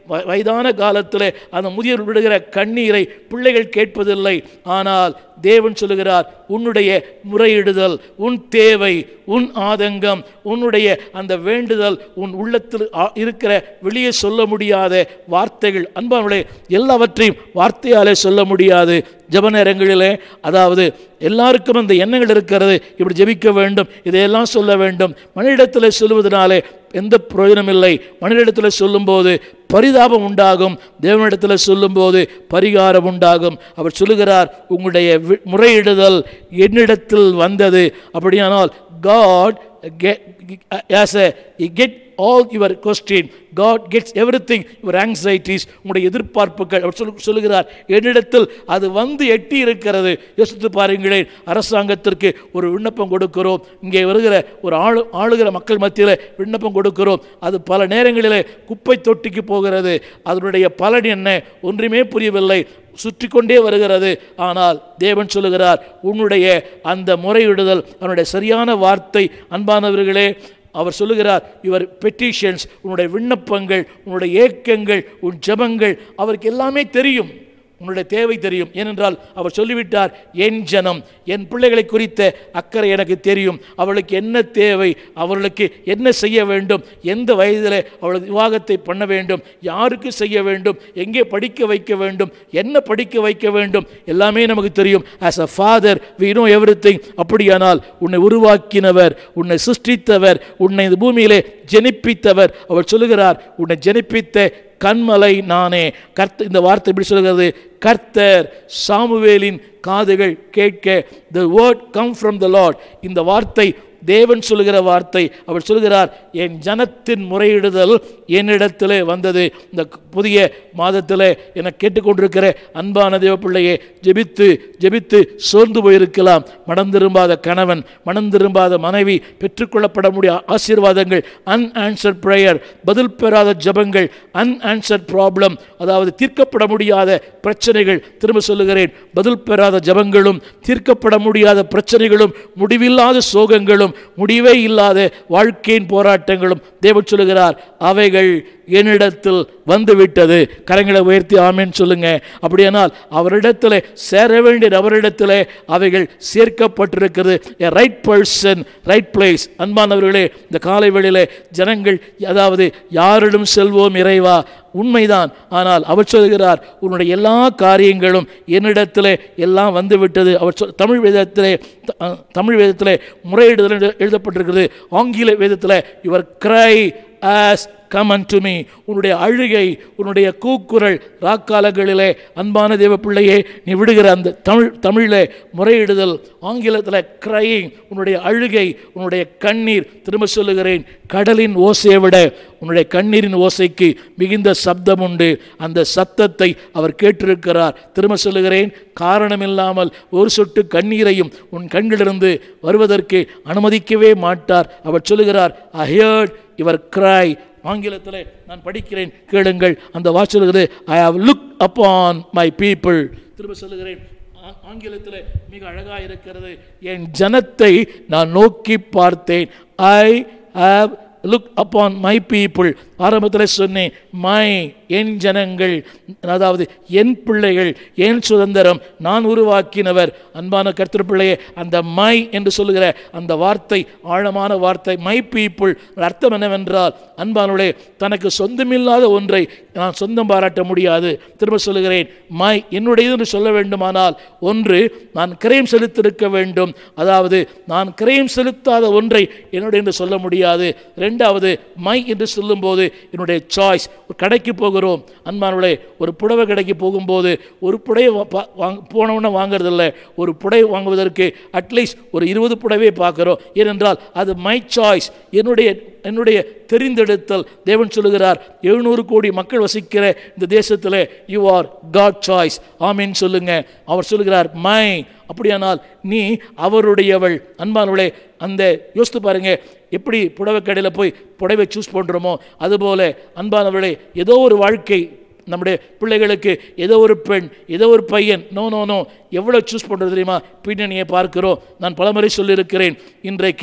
வ- வயதான காலத்தில் அந்த முதியோர் விடுகிற கண்ணீரை பிள்ளைகள் கேட்பதில்லை ஆனால் தேவன் சொல்லுகிறார் உன்னுடைய முறையிடுதல் உன் தேவை உன் ஆதங்கம் உன்னுடைய அந்த வேண்டுதல் உன் உள்ளத்தில் ஆ- இருக்கிற வெளியே சொல்ல முடியாத வார்த்தைகள் அன்பானவர்களே எல்லாவற்றையும் வார்த்தையாலே சொல்ல முடியாது ஜெப நேரங்களிலே அதாவது எல்லாருக்கும் அந்த எண்ணங்கள் இருக்கிறது இப்படி ஜெபிக்க வேண்டும் இதையெல்லாம் சொல்ல வேண்டும் மனிதத்தில் சொல்லுவதனாலே எந்த பிரயோஜனம் இல்லை மனிதனிடத்தில் சொல்லும்போது பரிதாபம் உண்டாகும் தேவனிடத்தில் சொல்லும்போது பரிகாரம் உண்டாகும் அவர் சொல்லுகிறார் உங்களுடைய வி- முறையிடுதல் என்னிடத்தில் வந்தது அப்படியானால் God has a get all your question God gets everything your anxieties உங்களுடைய எதிர்பார்ப்புகள் அவர் சொல்லு சொல்லுகிறார் என்னிடத்தில் அது வந்து எட்டி இருக்கிறது யோசித்து பாருங்களேன் அரசாங்கத்திற்கு ஒரு விண்ணப்பம் கொடுக்கிறோம் இங்கே வருகிற ஒரு ஆளு ஆளுகிற மக்கள் மத்தியில் விண்ணப்பம் கொடுக்கிறோம் அது பல நேரங்களிலே குப்பை தொட்டிக்கு போகிறது அதனுடைய பலன் என்ன ஒன்றுமே புரியவில்லை சுற்றி கொண்டே வருகிறது ஆனால் தேவன் சொல்லுகிறார் உன்னுடைய அந்த முறையிடுதல் அவனுடைய சரியான வார்த்தை அன்பானவர்களே அவர் சொல்லுகிறார் யுவர் பெட்டிஷன்ஸ் உன்னுடைய விண்ணப்பங்கள் உன்னுடைய ஏக்கங்கள் உன் ஜெபங்கள் அவருக்கு எல்லாமே தெரியும் உன்னுடைய தேவை தெரியும் ஏனென்றால் அவர் சொல்லிவிட்டார் என் ஜனம் என் பிள்ளைகளை குறித்த அக்கறை எனக்கு தெரியும் அவளுக்கு என்ன தேவை அவர்களுக்கு என்ன செய்ய வேண்டும் எந்த வயதில் அவளுக்கு விவாகத்தை பண்ண வேண்டும் யாருக்கு செய்ய வேண்டும் எங்கே படிக்க வைக்க வேண்டும் என்ன படிக்க வைக்க வேண்டும் எல்லாமே நமக்கு தெரியும் as a father we know everything அப்படியானால் உன்னை உருவாக்கினவர் உன்னை சிருஷ்டித்தவர் உன்னை இந்த பூமியிலே ஜெனிப்பித்தவர் அவர் சொல்லுகிறார் உன்னை ஜெனிப்பித்த கண்மலை நானே கர்த்த இந்த வார்த்தை எப்படி சொல்கிறது கர்த்தர் சாமுவேலின் காதுகள் கேட்க the word come from the Lord இந்த வார்த்தை தேவன் சொல்லுகிற வார்த்தை அவர் சொல்கிறார் என் ஜனத்தின் முறையிடுதல் என்னிடத்திலே வந்தது இந்த புதிய மாதத்திலே என கேட்டுக்கொண்டிருக்கிற அன்பான தேவ பிள்ளையே ஜெபித்து ஜெபித்து சோர்ந்து போயிருக்கலாம் மனம் திரும்பாத கணவன் மனம் திரும்பாத மனைவி பெற்றுக்கொள்ளப்பட முடிய ஆசீர்வாதங்கள் அன்ஆன்சர்ட் ப்ரேயர் பதில் பெறாத ஜெபங்கள் அன்ஆன்சர்ட் ப்ராப்ளம் அதாவது தீர்க்கப்பட முடியாத பிரச்சனைகள் திரும்ப சொல்லுகிறேன் பதில் பெறாத ஜெபங்களும் தீர்க்கப்பட முடியாத பிரச்சனைகளும் முடிவில்லாத சோகங்களும் முடிவே இல்லாத வாழ்க்கையின் போராட்டங்களும் தேவன் சொல்லுகிறார் அவைகள் என்னிடத்தில் வந்துவிட்டது கரங்களை உயர்த்தி ஆமேன்னு சொல்லுங்க அப்படியானால் அவரிடத்தில் சேர வேண்டிய அவரிடத்தில் அவைகள் சேர்க்கப்பட்டிருக்கிறது ரைட் பர்சன் ரைட் பிளேஸ் அன்பானவர்களே இந்த காலை வேளையிலே ஜனங்கள் அதாவது யாரிடம் செல்வோம் இறைவா உண்மைதான் ஆனால் அவர் சொல்கிறார் உன்னுடைய எல்லா காரியங்களும் என்னிடத்திலே எல்லாம் வந்துவிட்டது அவர் சொல் தமிழ் வேதத்திலே த- அஹ், தமிழ் வேதத்திலே முறையிடுதல் என்று எழுதப்பட்டிருக்கிறது ஆங்கில வேதத்தில் your cry has come to me உன்னுடைய அழுகை உன்னுடைய கூக்குரல் ராக்காலங்களிலே அன்பான தேவ பிள்ளையே நீ விடுகிற அந்த தமிழ் தமிழிலே முறையிடுதல் ஆங்கிலத்தில் கிரையிங் உன்னுடைய அழுகை உன்னுடைய கண்ணீர் திரும்ப சொல்லுகிறேன் கடலின் ஓசையை விட உன்னுடைய கண்ணீரின் ஓசைக்கு மிகுந்த சப்தம் உண்டு அந்த சத்தத்தை அவர் கேட்டிருக்கிறார் திரும்ப சொல்லுகிறேன் காரணமில்லாமல் ஒரு சொட்டு கண்ணீரையும் உன் கண்களிலிருந்து வருவதற்கு அனுமதிக்கவே மாட்டார் அவர் சொல்லுகிறார் ஐ ஹியர்ட் யுவர் கிரை ஆங்கிலத்தில் நான் படிக்கிறேன் கேளுங்கள் அந்த வாசலுகிறது I have look upon my people திரும்ப சொல்லுகிறேன் ஆ- ஆங்கிலத்தில் மிக அழகாக இருக்கிறது என் ஜனத்தை நான் நோக்கி பார்த்தேன் I have look upon my people ஆரம்பத்தில் சொன்னேன் மை என் ஜனங்கள் அதாவது என் பிள்ளைகள் என் சுதந்திரம் நான் உருவாக்கினவர் அன்பான கர்த்தர் பிள்ளையே அந்த மை என்று சொல்லுகிற அந்த வார்த்தை ஆழமான வார்த்தை மை பீப்புள் அர்த்தம் என்னவென்றால் அன்பானுடைய தனக்கு சொந்தமில்லாத ஒன்றை நான் சொந்தம் பாராட்ட முடியாது திரும்ப சொல்லுகிறேன் மை என்னுடையது என்று சொல்ல வேண்டுமானால் ஒன்று நான் கிரயம் செலுத்திருக்க வேண்டும் அதாவது நான் கிரயம் செலுத்தாத ஒன்றை என்னுடைய என்று சொல்ல முடியாது ரெண்டாவது மை என்று சொல்லும்போது என்னுடைய சாய்ஸ் ஒரு கடைக்கு போகிறோம் அன்பானுடைய ஒரு புடவை கடைக்கு போகும்போது ஒரு புடவை வா- பா- வாங்க போனவுடனே வாங்குறதில்ல ஒரு புடவை வாங்குவதற்கு அட்லீஸ்ட் ஒரு இருபது புடவை பார்க்குறோம் ஏனென்றால் அது மை சாய்ஸ் என்னுடைய என்னுடைய தெரிந்தெடுத்தல் தேவன் சொல்லுகிறார் எழுநூறு கோடி மக்கள் வசிக்கிற இந்த தேசத்தில் யூ ஆர் காட் சாய்ஸ் ஆமீன் சொல்லுங்க அவர் சொல்லுகிறார் மை அப்படியானால் நீ அவருடையவள் அன்பானவளே அந்த யோசித்து பாருங்க எப்படி புடவை கடையில் போய் புடவை சூஸ் பண்ணுறோமோ அதுபோல அன்பானவளே ஏதோ ஒரு வாழ்க்கை நம்முடைய பிள்ளைகளுக்கு ஏதோ ஒரு பெண் ஏதோ ஒரு பையன் நோ நோ நோ எவ்வளோ சூஸ் பண்ணுறது தெரியுமா பின்னணியை பார்க்கிறோம் நான் பலமுறை சொல்லியிருக்கிறேன் இன்றைக்கு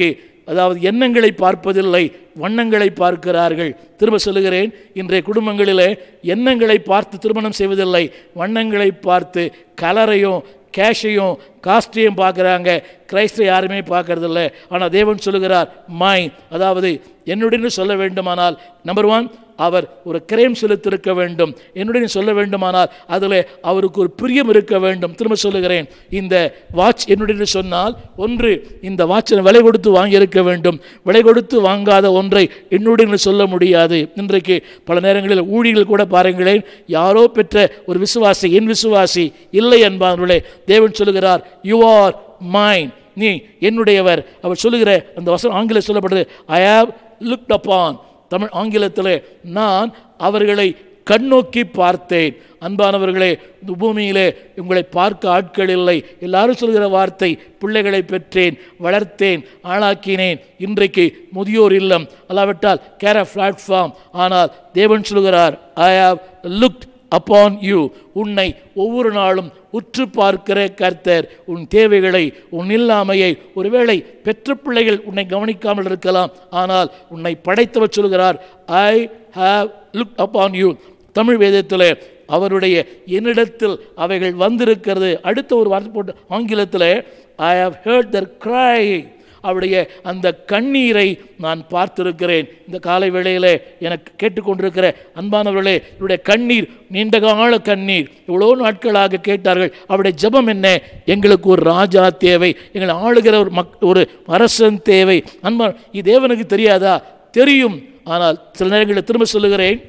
அதாவது எண்ணங்களை பார்ப்பதில்லை வண்ணங்களை பார்க்கிறார்கள் திரும்ப சொல்லுகிறேன் இன்றைய குடும்பங்களிலே எண்ணங்களை பார்த்து திருமணம் செய்வதில்லை வண்ணங்களை பார்த்து கலரையும் கேஷையும் காஸ்டையும் பார்க்குறாங்க கிரைஸ்தை யாருமே பார்க்கறதில்ல ஆனால் தேவன் சொல்லுகிறார் மை அதாவது என்னுடன் சொல்ல வேண்டுமானால் நம்பர் ஒன் அவர் ஒரு கிரயம் செலுத்திருக்க வேண்டும் என்னுடன் சொல்ல வேண்டுமானால் அதில் அவருக்கு ஒரு பிரியம் இருக்க வேண்டும் திரும்ப சொல்லுகிறேன் இந்த வாட்ச் என்னுடன் சொன்னால் ஒன்று இந்த வாட்சை விலை கொடுத்து வாங்கியிருக்க வேண்டும் விலை கொடுத்து வாங்காத ஒன்றை என்னுடன் சொல்ல முடியாது இன்றைக்கு பல நேரங்களில் ஊழியர்கள் கூட பாருங்களேன் யாரோ பெற்ற ஒரு விசுவாசி என் விசுவாசி இல்லை என்பார்களே தேவன் சொல்லுகிறார் யூ ஆர் மைன் நீ என்னுடையவர் அவர் சொல்லுகிற அந்த வசனம் ஆங்கிலம் சொல்லப்படுது I have looked upon Tamil ஆங்கிலத்தில் நான் அவர்களை கண்ணோக்கி பார்த்தேன் அன்பானவர்களே இந்த பூமியிலே உங்களை பார்க்க ஆட்கள் இல்லை எல்லாரும் சொல்கிற வார்த்தை பிள்ளைகளை பெற்றேன் வளர்த்தேன் ஆளாக்கினேன் இன்றைக்கு முதியோர் இல்லம் அல்லாவிட்டால் கேர பிளாட்ஃபார்ம் ஆனால் தேவன் சொல்கிறார் I have looked upon you உன்னை ஒவ்வொரு நாளும் உற்று பார்க்கிற கர்த்தர் உன் தேவைகளை உன் இல்லாமையை ஒருவேளை பெற்ற பிள்ளைகள் உன்னை கவனிக்காமல் இருக்கலாம் ஆனால் உன்னை படைத்தவர் சொல்கிறார் I have look upon you Tamil வேதத்தில் அவருடைய என்னிடத்தில் அவைகள் வந்திருக்கிறது அடுத்த ஒரு வார்த்தை போட்டு ஆங்கிலத்தில் ஐ ஹவ் ஹேர்ட் தர் கிரை அவருடைய அந்த கண்ணீரை நான் பார்த்திருக்கிறேன் இந்த காலை வேளையிலே எனக்கு கேட்டுக்கொண்டிருக்கிற அன்பானவர்களே இவருடைய கண்ணீர் நீண்டகால கண்ணீர் இவ்வளோ நாட்களாக கேட்டார்கள் அவருடைய ஜெபம் என்ன எங்களுக்கு ஒரு ராஜா தேவை எங்களை ஆளுகிற ஒரு மக் ஒரு அரசன் தேவை அன்பா இது தேவனுக்கு தெரியாதா தெரியும் ஆனால் சில நேரங்களில் திரும்ப சொல்லுகிறேன்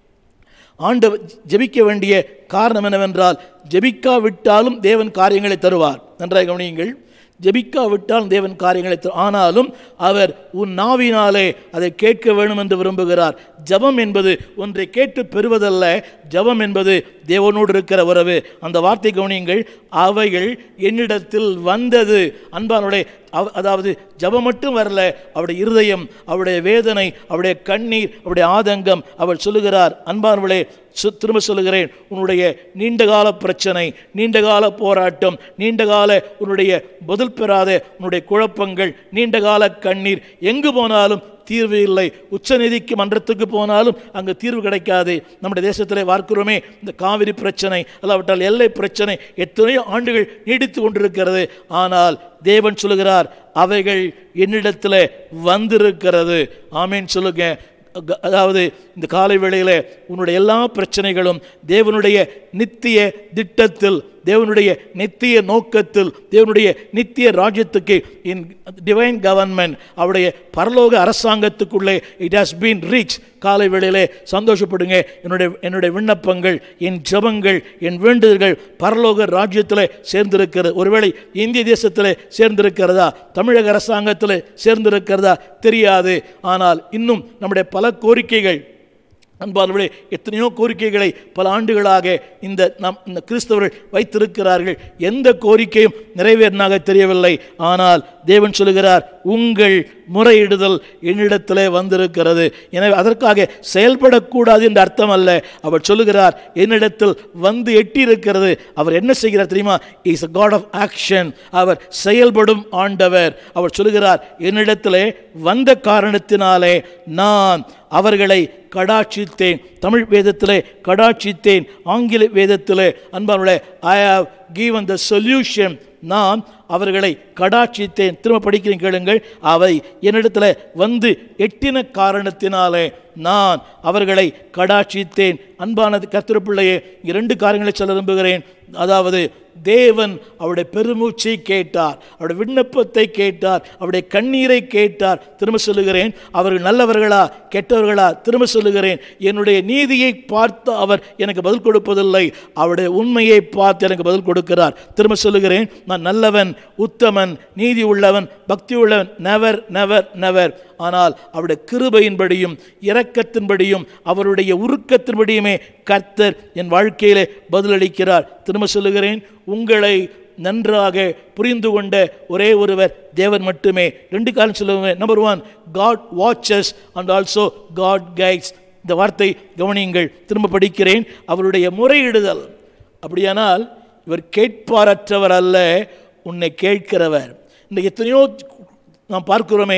ஆண்டவர் ஜெபிக்க வேண்டிய காரணம் என்னவென்றால் ஜெபிக்காவிட்டாலும் தேவன் காரியங்களை தருவார் நன்றாக கவனியுங்கள் ஜெபிக்காவிட்டால் தேவன் காரியங்களை தரு- ஆனாலும் அவர் உன் நாவினாலே அதை கேட்க வேண்டும் என்று விரும்புகிறார் ஜெபம் என்பது ஒன்றை கேட்டு பெறுவதல்ல ஜெபம் என்பது தேவனோடு இருக்கிற உறவு அந்த வார்த்தை கவனியுங்கள் அவைகள் என்னிடத்தில் வந்தது அன்பானுடைய அவ- அதாவது ஜெபம் மட்டும் வரல அவருடைய இருதயம் அவருடைய வேதனை அவருடைய கண்ணீர் அவருடைய ஆதங்கம் அவர் சொல்லுகிறார் அன்பானவளே சு- திரும்ப சொல்லுகிறேன் உன்னுடைய நீண்டகால பிரச்சனை நீண்டகால போராட்டம் நீண்டகால உன்னுடைய பதில் பெறாத உன்னுடைய குழப்பங்கள் நீண்டகால கண்ணீர் எங்கு போனாலும் தீர்வு இல்லை உச்சநீதிக்கு மன்றத்துக்கு போனாலும் அங்கு தீர்வு கிடைக்காது நம்முடைய தேசத்திலே பார்க்கிறோமே இந்த காவிரி பிரச்சனை அல்லாவிட்டால் எல்லை பிரச்சனை எத்தனையோ ஆண்டுகள் நீடித்து கொண்டிருக்கிறது ஆனால் தேவன் சொல்லுகிறார் அவைகள் என்னிடத்தில் வந்திருக்கிறது ஆமேன் சொல்லுங்க அக- அதாவது இந்த காலை வேளையில் உன்னுடைய எல்லா பிரச்சனைகளும் தேவனுடைய நித்திய திட்டத்தில் தேவனுடைய நித்திய நோக்கத்தில் தேவனுடைய நித்திய ராஜ்யத்துக்கு இன் டிவைன் கவர்மெண்ட் அவருடைய பரலோக அரசாங்கத்துக்குள்ளே இட் ஹாஸ் பீன் ரீச் காலை வேளையிலே சந்தோஷப்படுங்க என்னுடைய என்னுடைய விண்ணப்பங்கள் என் ஜெபங்கள் என் வேண்டுதல்கள் பரலோக ராஜ்யத்தில் சேர்ந்திருக்கிறது ஒருவேளை இந்திய தேசத்தில் சேர்ந்திருக்கிறதா தமிழக அரசாங்கத்தில் சேர்ந்திருக்கிறதா தெரியாது ஆனால் இன்னும் நம்முடைய பல கோரிக்கைகள் அன்பானவர்களே எத்தனையோ கோரிக்கைகளை பல ஆண்டுகளாக இந்த நம் இந்த கிறிஸ்தவர்கள் வைத்திருக்கிறார்கள் எந்த கோரிக்கையும் நிறைவேறினாக தெரியவில்லை ஆனால் தேவன் சொல்லுகிறார் உங்கள் முறையிடுதல் என்னிடத்திலே வந்திருக்கிறது எனவே அதற்காக செயல்படக்கூடாது என்ற அர்த்தம் அல்ல அவர் சொல்லுகிறார் என்னிடத்தில் வந்து எட்டியிருக்கிறது அவர் என்ன செய்கிறார் தெரியுமா is a God of action அவர் செயல்படும் ஆண்டவர் அவர் சொல்லுகிறார் என்னிடத்திலே வந்த காரணத்தினாலே நான் அவர்களை கடாட்சித்தேன் தமிழ் வேதத்திலே கடாட்சித்தேன் ஆங்கில வேதத்திலே அன்பானுடைய I have given the solution நான் அவர்களை கடாட்சித்தேன் திரும்ப படிக்கிறேன் கேளுங்கள் அவை என்னிடத்தில் வந்து எட்டின காரணத்தினாலே நான் அவர்களை கடாட்சித்தேன் அன்பானது கர்த்தர் பிள்ளையே இரண்டு காரியங்களை சொல்ல விரும்புகிறேன் அதாவது தேவன் அவருடைய பெருமூச்சை கேட்டார் அவருடைய விண்ணப்பத்தை கேட்டார் அவருடைய கண்ணீரை கேட்டார் திரும்ப சொல்லுகிறேன் அவர்கள் நல்லவர்களா கெட்டவர்களா திரும்ப சொல்லுகிறேன் என்னுடைய நீதியை பார்த்து அவர் எனக்கு பதில் கொடுப்பதில்லை அவருடைய உண்மையை பார்த்து எனக்கு பதில் கொடுக்கிறார் திரும்ப சொல்லுகிறேன் நான் நல்லவன் உத்தமன் நீதி உள்ளவன் பக்தி உள்ளவன் நெவர் நெவர் நெவர் ஆனால் அவருடைய கிருபையின்படியும் இரக்கத்தின்படியும் அவருடைய உருக்கத்தின்படியுமே கர்த்தர் என் வாழ்க்கையிலே பதிலளிக்கிறார் திரும்ப சொல்லுகிறேன் உங்களை நன்றாக புரிந்து கொண்ட ஒரே ஒருவர் தேவன் மட்டுமே ரெண்டு காலம் சொல்லுவேன் number one God watches and also God guides இந்த வார்த்தை கவனியுங்கள் திரும்ப படிக்கிறேன் அவருடைய முறையிடுதல் அப்படியானால் இவர் கேட்பாரற்றவர் அல்ல உன்னை கேட்கிறவர் இந்த எத்தனையோ நாம் பார்க்கிறோமே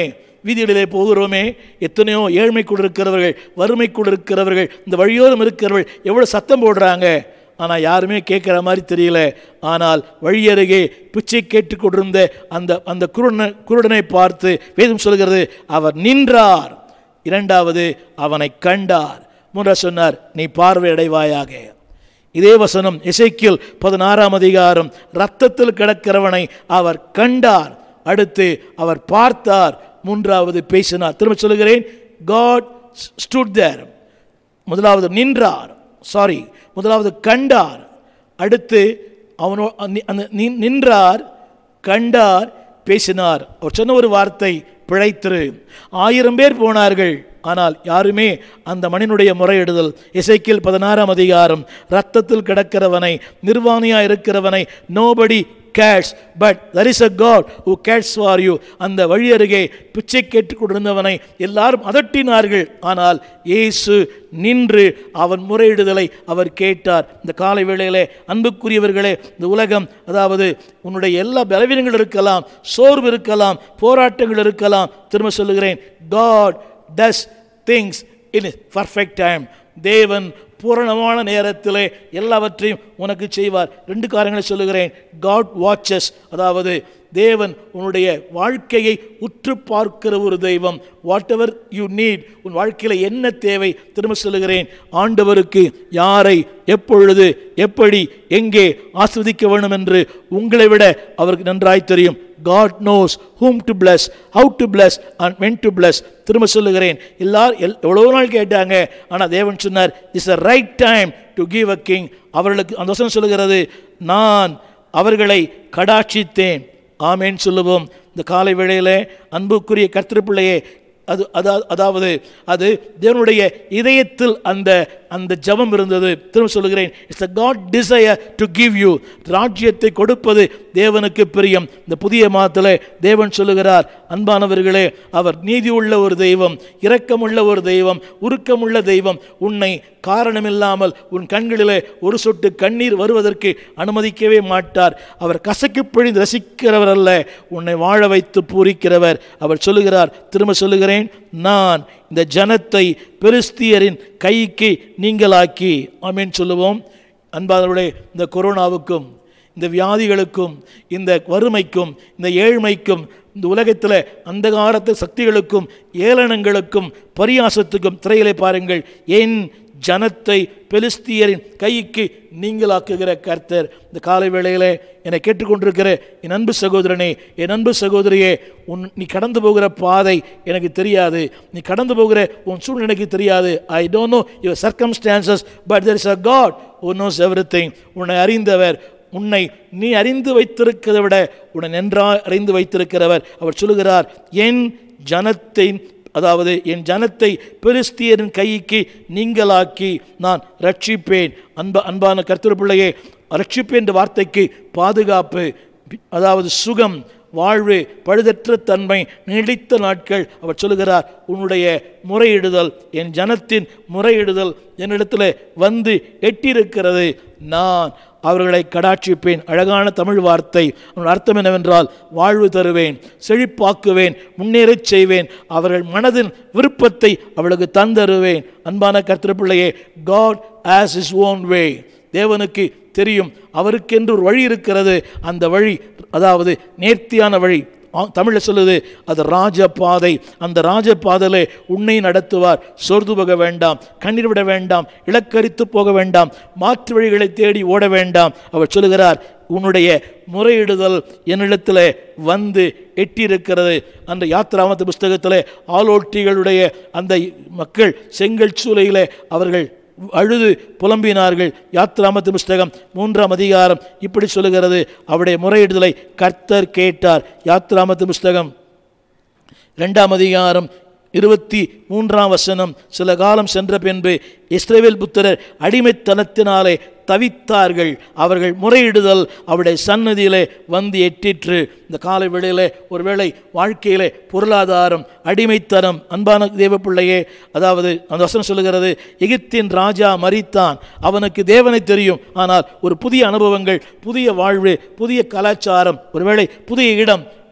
வீதிகளிலே போகிறோமே எத்தனையோ ஏழ்மைக்குள் இருக்கிறவர்கள் வறுமைக்குள் இருக்கிறவர்கள் இந்த வழியோரம் இருக்கிறவர்கள் எவ்வளோ சத்தம் போடுறாங்க ஆனால் யாருமே கேட்குற மாதிரி தெரியல ஆனால் வழியருகே பிச்சை கேட்டு கொண்டிருந்த அந்த அந்த குருடனை குருடனை பார்த்து வேதம் சொல்கிறது அவர் நின்றார் இரண்டாவது அவனை கண்டார் மூன்றாவது சொன்னார் நீ பார்வையடைவாயாக இதே வசனம் இசைக்கியல் பதினாறாம் அதிகாரம் ரத்தத்தில் கிடக்கிறவனை அவர் கண்டார் அடுத்து அவர் பார்த்தார் மூன்றாவது பேசினார் திரும்ப சொல்லுகிறேன் காட் ஸ்டுட் தேர் முதலாவது நின்றார் சாரி முதலாவது கண்டார் அடுத்து அவனோ அந்த- அந்த நி- நின்றார் கண்டார் பேசினார் அவர் சொன்ன ஒரு வார்த்தை பிழைத்திரு ஆயிரம் பேர் போனார்கள் ஆனால் யாருமே அந்த மனிதனுடைய முறையிடுதல் இசைக்கில் பதினாறாம் அதிகாரம் ரத்தத்தில் கிடக்கிறவனை நிர்வாணியா இருக்கிறவனை nobody cares but there is a God who cares for you அந்த வழி அருகே பிச்சை கேட்டுக் கொண்டிருந்தவனை எல்லாரும் அதட்டினார்கள் ஆனால் இயேசு நின்று அவன் முறையிடுதலை அவர் கேட்டார் இந்த காலை வேளையிலே அன்புக்குரியவர்களே இந்த உலகம் அதாவது உன்னுடைய எல்லா பலவீனங்கள் இருக்கலாம் சோர்வு இருக்கலாம் போராட்டங்கள் இருக்கலாம் திரும்ப சொல்லுகிறேன் God does things in perfect time தேவன் பூரணமான நேரத்திலே எல்லாவற்றையும் உனக்கு செய்வார் ரெண்டு காரியங்களை சொல்லுகிறேன் காட் வாட்சஸ் அதாவது தேவன் உன்னுடைய வாழ்க்கையை உற்று பார்க்கிற ஒரு தெய்வம் வாட் எவர் யூ நீட் உன் வாழ்க்கையில் என்ன தேவை திரும்ப சொல்லுகிறேன் ஆண்டவருக்கு யாரை எப்பொழுது எப்படி எங்கே ஆஸ்வதிக்க வேண்டும் என்று உங்களை விட அவருக்கு நன்றாய் தெரியும் God knows whom to bless how to bless and when to bless திரும்ப சொல்லுகிறேன் எல்லாரும் எல் எவ்வளோ நாள் கேட்டாங்க ஆனால் தேவன் சொன்னார் is a right time to give a king அவர்களுக்கு அந்த வசனம் சொல்லுகிறது நான் அவர்களை கடாட்சித்தேன் ஆமேன் சொல்லுவோம் இந்த காலை வேளையிலே அன்புக்குரிய கர்த்தப்பிள்ளையே அது அதா அதாவது அது தேவனுடைய இதயத்தில் அந்த அந்த ஜெபம் இருந்தது திரும்ப சொல்லுகிறேன் it's a God desire to give you ராஜ்யத்தை கொடுப்பது தேவனுக்கு பிரியம் இந்த புதிய மாதத்தில் தேவன் சொல்லுகிறார் அன்பானவர்களே அவர் நீதி உள்ள ஒரு தெய்வம் இரக்கமுள்ள ஒரு தெய்வம் உருக்கமுள்ள தெய்வம் உன்னை காரணமில்லாமல் உன் கண்களிலே ஒரு சொட்டு கண்ணீர் வருவதற்கு அனுமதிக்கவே மாட்டார் அவர் கசக்கி பிழிந்து ரசிக்கிறவர் அல்ல உன்னை வாழ வைத்து பூரிக்கிறவர் அவர் சொல்லுகிறார் திரும்ப சொல்லுகிறேன் நான் இந்த ஜனத்தை பெருஸ்தியரின் கைக்கு நீங்களாக்கி ஆமீன் சொல்லுவோம் அன்பாதவர்களே இந்த கொரோனாவுக்கும் இந்த வியாதிகளுக்கும் இந்த வறுமைக்கும் இந்த ஏழ்மைக்கும் இந்த உலகத்தில் அந்தகாரத்து சக்திகளுக்கும் ஏளனங்களுக்கும் பரியாசத்துக்கும் திரையிலே பாருங்கள் என் ஜனத்தை பெலிஸ்தியரின் கைக்கு நீங்களாக்குகிற கர்த்தர் இந்த காலை வேளையிலே என்னை கேட்டுக்கொண்டிருக்கிற என் அன்பு சகோதரனே என் அன்பு சகோதரியே உன் நீ கடந்து போகிற பாதை எனக்கு தெரியாது நீ கடந்து போகிற உன் சூழ்நிலை எனக்கு தெரியாது I don't know your circumstances but there is a God who knows everything உன்னை அறிந்தவர் உன்னை நீ அறிந்து வைத்திருக்கிறதை விட உன்னை நன்றாய் அறிந்து வைத்திருக்கிறவர் அவர் சொல்லுகிறார் என் ஜனத்தின் அதாவது என் ஜனத்தை பெலிஸ்தியரின் கைக்கு நீங்களாக்கி நான் ரட்சிப்பேன் அன்ப அன்பான கர்த்தர் பிள்ளையே ரட்சிப்பேன் என்ற வார்த்தைக்கு பாதுகாப்பு அதாவது சுகம் வாழ்வு பழுதற்ற தன்மை நீடித்த நாட்கள் அவர் சொல்லுகிறார் உன்னுடைய முறையிடுதல் என் ஜனத்தின் முறையிடுதல் என்னிடத்தில் வந்து எட்டியிருக்கிறது நான் அவர்களை கடாட்சிப்பேன் அழகான தமிழ் வார்த்தை அதன் அர்த்தம் என்னவென்றால் வாழ்வு தருவேன் செழிப்பாக்குவேன் முன்னேறச் செய்வேன் அவர்கள் மனதின் விருப்பத்தை அவளுக்கு தந்தருவேன் அன்பான கர்த்தப்பிள்ளையே God has his own way தேவனுக்கு தெரியும் அவருக்கென்று ஒரு வழி இருக்கிறது அந்த வழி அதாவது நேர்த்தியான வழி தமிழில் சொல்லுது அது ராஜபாதை அந்த ராஜபாதையிலே உன்னை நடத்துவார் சோர்ந்து போக வேண்டாம் கண்ணீர் விட வேண்டாம் இலக்கரித்து போக வேண்டாம் மாற்று வழிகளை தேடி ஓட வேண்டாம் அவர் சொல்லுகிறார் உன்னுடைய முறையிடுதல் என்னிடத்தில் வந்து எட்டியிருக்கிறது அந்த யாத்திராமத்து புஸ்தகத்தில் ஆலோட்டிகளுடைய அந்த மக்கள் செங்கல் சூளையிலே அவர்கள் அழுது புலம்பினார்கள் யாத்ராமத்து புஸ்தகம் மூன்றாம் அதிகாரம் இப்படி சொல்லுகிறது அவருடைய முறையிடுதலை கர்த்தர் கேட்டார் யாத்ராமத்து புஸ்தகம் ரெண்டாம் அதிகாரம் இருபத்தி மூன்றாம் வசனம் சில காலம் சென்ற பின்பு இஸ்ரேவேல் புத்திரர் அடிமைத்தனத்தினாலே தவித்தார்கள் அவர்கள் முறையிடுதல் அவருடைய சன்னதியிலே வந்து எட்டிற்று இந்த காலை வேளையிலே ஒருவேளை வாழ்க்கையிலே பொருளாதாரம் அடிமைத்தனம் அன்பான தேவப்பிள்ளையே அதாவது அந்த வசனம் சொல்லுகிறது எகிப்தின் ராஜா மரித்தான் அவனுக்கு தேவனை தெரியும் ஆனால் ஒரு புதிய அனுபவங்கள் புதிய வாழ்வு புதிய கலாச்சாரம் ஒருவேளை புதிய இடம்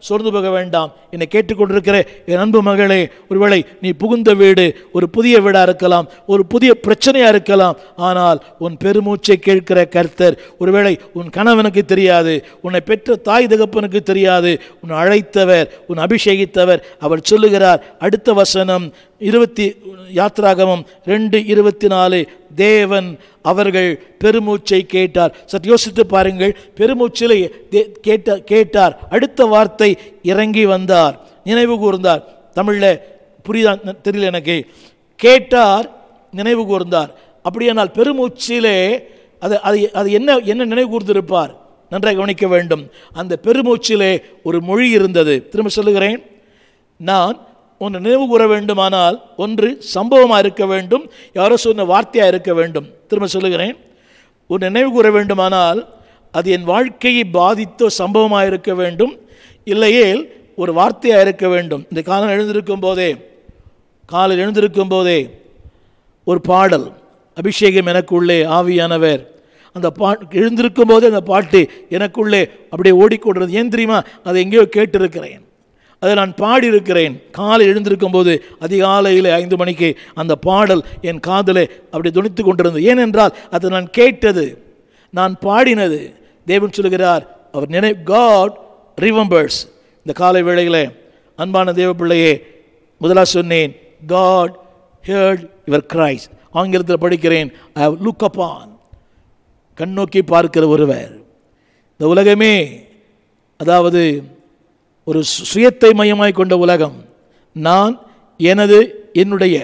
சோர்ந்து போக வேண்டாம் என்னை கேட்டுக்கொண்டிருக்கிற என் அன்பு மகளே ஒருவேளை நீ புகுந்த வீடு ஒரு புதிய வீடாக இருக்கலாம் ஒரு புதிய பிரச்சனையாக இருக்கலாம் ஆனால் உன் பெருமூச்சை கேட்கிற கர்த்தர் ஒருவேளை உன் கணவனுக்கு தெரியாது உன்னை பெற்ற தாய் தகப்பனுக்கு தெரியாது உன் அழைத்தவர் உன் அபிஷேகித்தவர் அவர் சொல்லுகிறார் அடுத்த வசனம் இருபத்தி யாத்ராகமம் ரெண்டு இருபத்தி நாலு தேவன் அவர்கள் பெருமூச்சை கேட்டார் சற்று யோசித்து பாருங்கள் பெருமூச்சிலை தே- கேட்ட கேட்டார் அடுத்த வார்த்தை இறங்கி வந்தார் நினைவு கூர்ந்தார் தமிழில் புரியுதா தெரியல எனக்கு கேட்டார் நினைவு கூர்ந்தார் அப்படியானால் பெருமூச்சிலே அது அது அது என்ன என்ன நினைவு கூர்ந்திருப்பார் நன்றாக கவனிக்க வேண்டும் அந்த பெருமூச்சிலே ஒரு மொழி இருந்தது திரும்ப சொல்லுகிறேன் நான் ஒன்று நினைவு கூற வேண்டுமானால் ஒன்று சம்பவமாக இருக்க வேண்டும் யாரோ சொன்ன வார்த்தையாக இருக்க வேண்டும் திரும்ப சொல்லுகிறேன் ஒரு நினைவு கூற வேண்டுமானால் அது என் வாழ்க்கையை பாதித்த சம்பவமாக இருக்க வேண்டும் இல்லையேல் ஒரு வார்த்தையாக இருக்க வேண்டும் இந்த காலம் எழுந்திருக்கும் போதே காலையில் எழுந்திருக்கும் போதே ஒரு பாடல் அபிஷேகம் எனக்குள்ளே ஆவியானவர் அந்த பா எழுந்திருக்கும் போதே அந்த பாட்டு எனக்குள்ளே அப்படியே ஓடிக்கொண்டிருந்தது ஏன் தெரியுமா அதை எங்கேயோ கேட்டிருக்கிறேன் அதை நான் பாடியிருக்கிறேன் காலை எழுந்திருக்கும் போது அதிகாலையில் ஐந்து மணிக்கு அந்த பாடல் என் காதிலே அப்படி துணித்து கொண்டிருந்தது ஏனென்றால் அதை நான் கேட்டது நான் பாடினது தேவன் சொல்லுகிறார் அவர் நினை காட் ரிவம்பர்ஸ் இந்த காலை வேளையிலே அன்பான தேவ பிள்ளையே முதலாக சொன்னேன் காட் ஹேர்ட் யுவர் கிரைஸ் ஆங்கிலத்தில் படிக்கிறேன் ஐ ஹவ் லுக் அப்பான் கண்ணோக்கி பார்க்கிற ஒருவர் இந்த உலகமே அதாவது ஒரு சு- சுயத்தை மையமாய் கொண்ட உலகம் நான் எனது என்னுடைய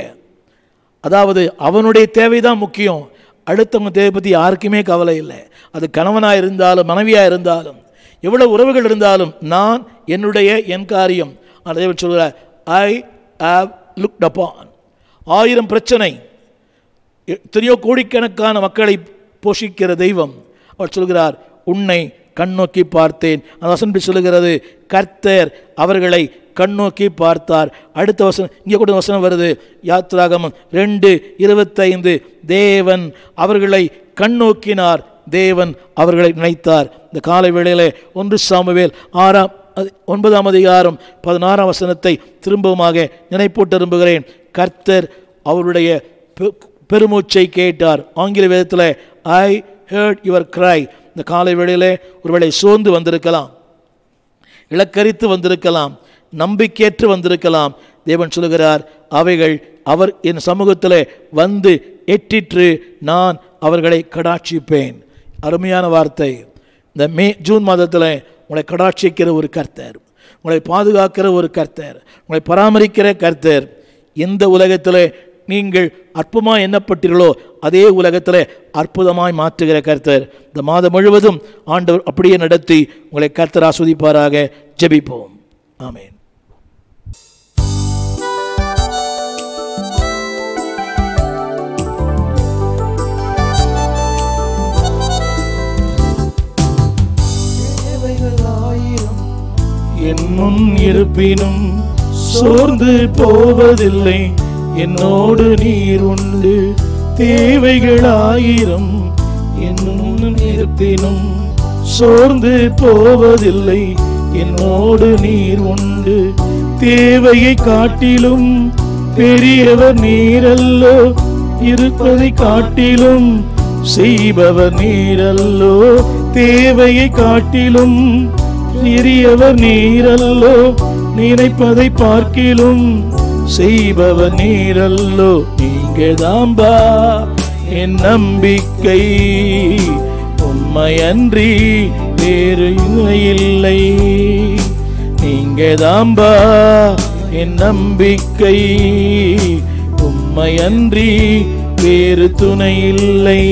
அதாவது அவனுடைய தேவைதான் முக்கியம் அடுத்தவங்க தேவை பற்றி யாருக்குமே கவலை இல்லை அது கணவனாக இருந்தாலும் மனைவியாக இருந்தாலும் எவ்வளவு உறவுகள் இருந்தாலும் நான் என்னுடைய என் காரியம் அதை சொல்கிறார் ஐ ஹாவ் லுக்ட் அப்பான் ஆயிரம் பிரச்சனை எத்தனையோ கோடிக்கணக்கான மக்களை போஷிக்கிற தெய்வம் அவர் சொல்கிறார் உன்னை கண்ணோக்கி பார்த்தேன் அந்த வசனம் இப்படி சொல்லுகிறது கர்த்தர் அவர்களை கண்ணோக்கி பார்த்தார் அடுத்த வசனம் இங்கே கூட வசனம் வருது யாத்ராகமம் ரெண்டு இருபத்தைந்து தேவன் அவர்களை கண்ணோக்கினார் தேவன் அவர்களை நினைத்தார் இந்த காலை வேளையிலே ஒன்று சாமுவேல் ஆறாம் அதி- ஒன்பதாம் அதிகாரம் பதினாறாம் வசனத்தை திரும்பவுமாக நினைப்பூட்ட விரும்புகிறேன் கர்த்தர் அவருடைய பெ- பெருமூச்சை கேட்டார் ஆங்கில வேதத்தில் ஐ ஹேர்ட் யுவர் கிரை இந்த காலை வேளையிலே ஒருவேளை சோர்ந்து வந்திருக்கலாம் இலக்கரித்து வந்திருக்கலாம் நம்பிக்கையற்று வந்திருக்கலாம் தேவன் சொல்லுகிறார் அவைகள் அவர் என் சமூகத்தில் வந்து எட்டிற்று நான் அவர்களை கடாட்சிப்பேன் அருமையான வார்த்தை இந்த மே ஜூன் மாதத்தில் உங்களை கடாட்சிக்கிற ஒரு கர்த்தர் உங்களை பாதுகாக்கிற ஒரு கர்த்தர் உங்களை பராமரிக்கிற கர்த்தர் எந்த உலகத்தில் நீங்கள் அற்புதமாக எண்ணப்பட்டீர்களோ அதே உலகத்தில் அற்புதமாய் மாற்றுகிற கர்த்தர் இந்த மாதம் முழுவதும் ஆண்டவர் அப்படியே நடத்தி உங்களை கர்த்தர் ஆஸ்வதிப்பாராக ஜெபிப்போம் ஆமென் தேவைகள் ஆயிரம் என் முன் இருப்பினும் சோர்ந்து போவதில்லை என்னோடு நீர் உண்டு தேவைகள் ஆயிரம் என் முன் இருப்பினும் சோர்ந்து போவதில்லை என்னோடு நீர் உண்டு தேவையை காட்டிலும் பெரியவர் நீரல்லோ இருப்பதை காட்டிலும் செய்பவர் நீரல்லோ தேவையை காட்டிலும் பெரியவர் நீரல்லோ நினைப்பதை பார்க்கிலும் செய்பவர் நீரல்லோ நீங்க தாம்பா என் நம்பிக்கை உண்மையன்றி வேறு இல்லை நீங்க தாம்பா என் நம்பிக்கை உண்மையன்றி வேறு துணை இல்லை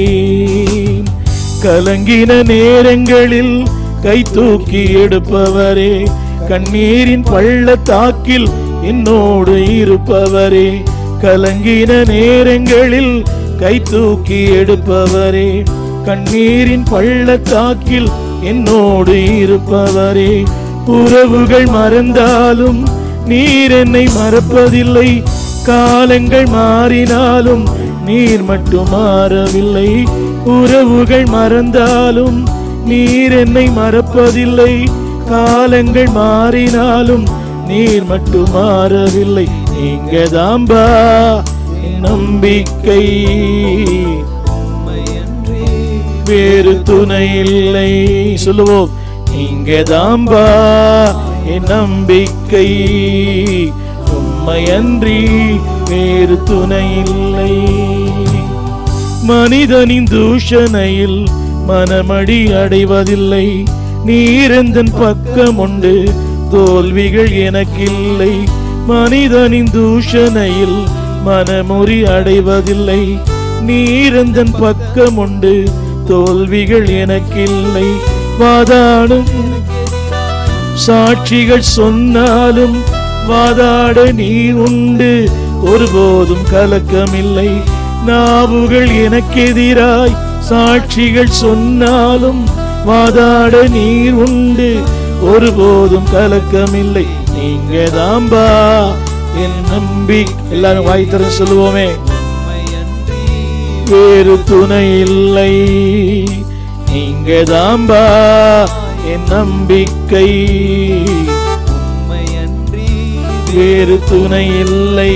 கலங்கின நேரங்களில் கை தூக்கி எடுப்பவரே கண்ணீரின் பள்ளத்தாக்கில் என்னோடு இருப்பவரே கலங்கின நேரங்களில் கை தூக்கி எடுப்பவரே கண்ணீரின் பள்ளத்தாக்கில் என்னோடு இருப்பவரே உறவுகள் மறந்தாலும் நீர் என்னை மறப்பதில்லை காலங்கள் மாறினாலும் நீர் மட்டும் மாறவில்லை உறவுகள் மறந்தாலும் நீர் என்னை மறப்பதில்லை காலங்கள் மாறினாலும் நீர் மட்டும் மாறவில்லை நீங்க தாம்பா என் நம்பிக்கை வேறு துணை இல்லை சொல்லுவோம் நீங்க தாம்பா என் நம்பிக்கை உண்மையன்றி வேறு துணை இல்லை மனிதனின் தூஷணையில் மனமடி அடைவதில்லை நீரெந்தன் பக்கம் உண்டு தோல்விகள் எனக்கில்லை மனிதனின் தூஷணையில் மனமுறி அடைவதில்லை நீரெந்தன் பக்கம் உண்டு தோல்விகள் எனக்கில்லை வாதாடும் சாட்சிகள் சொன்னாலும் வாதாட நீ உண்டு ஒருபோதும் கலக்கமில்லை நாவுகள் எனக்கெதிராய் சாட்சிகள் சொன்னாலும் வாதாட நீர் உண்டு ஒருபோதும் கலக்கமில்லை நீங்க தாம்பா என் நம்பி எல்லாரும் வாய்த்தர சொல்லுவோமே வேறு துணை இல்லை நீங்க தாம்பா என் நம்பிக்கை வேறு துணை இல்லை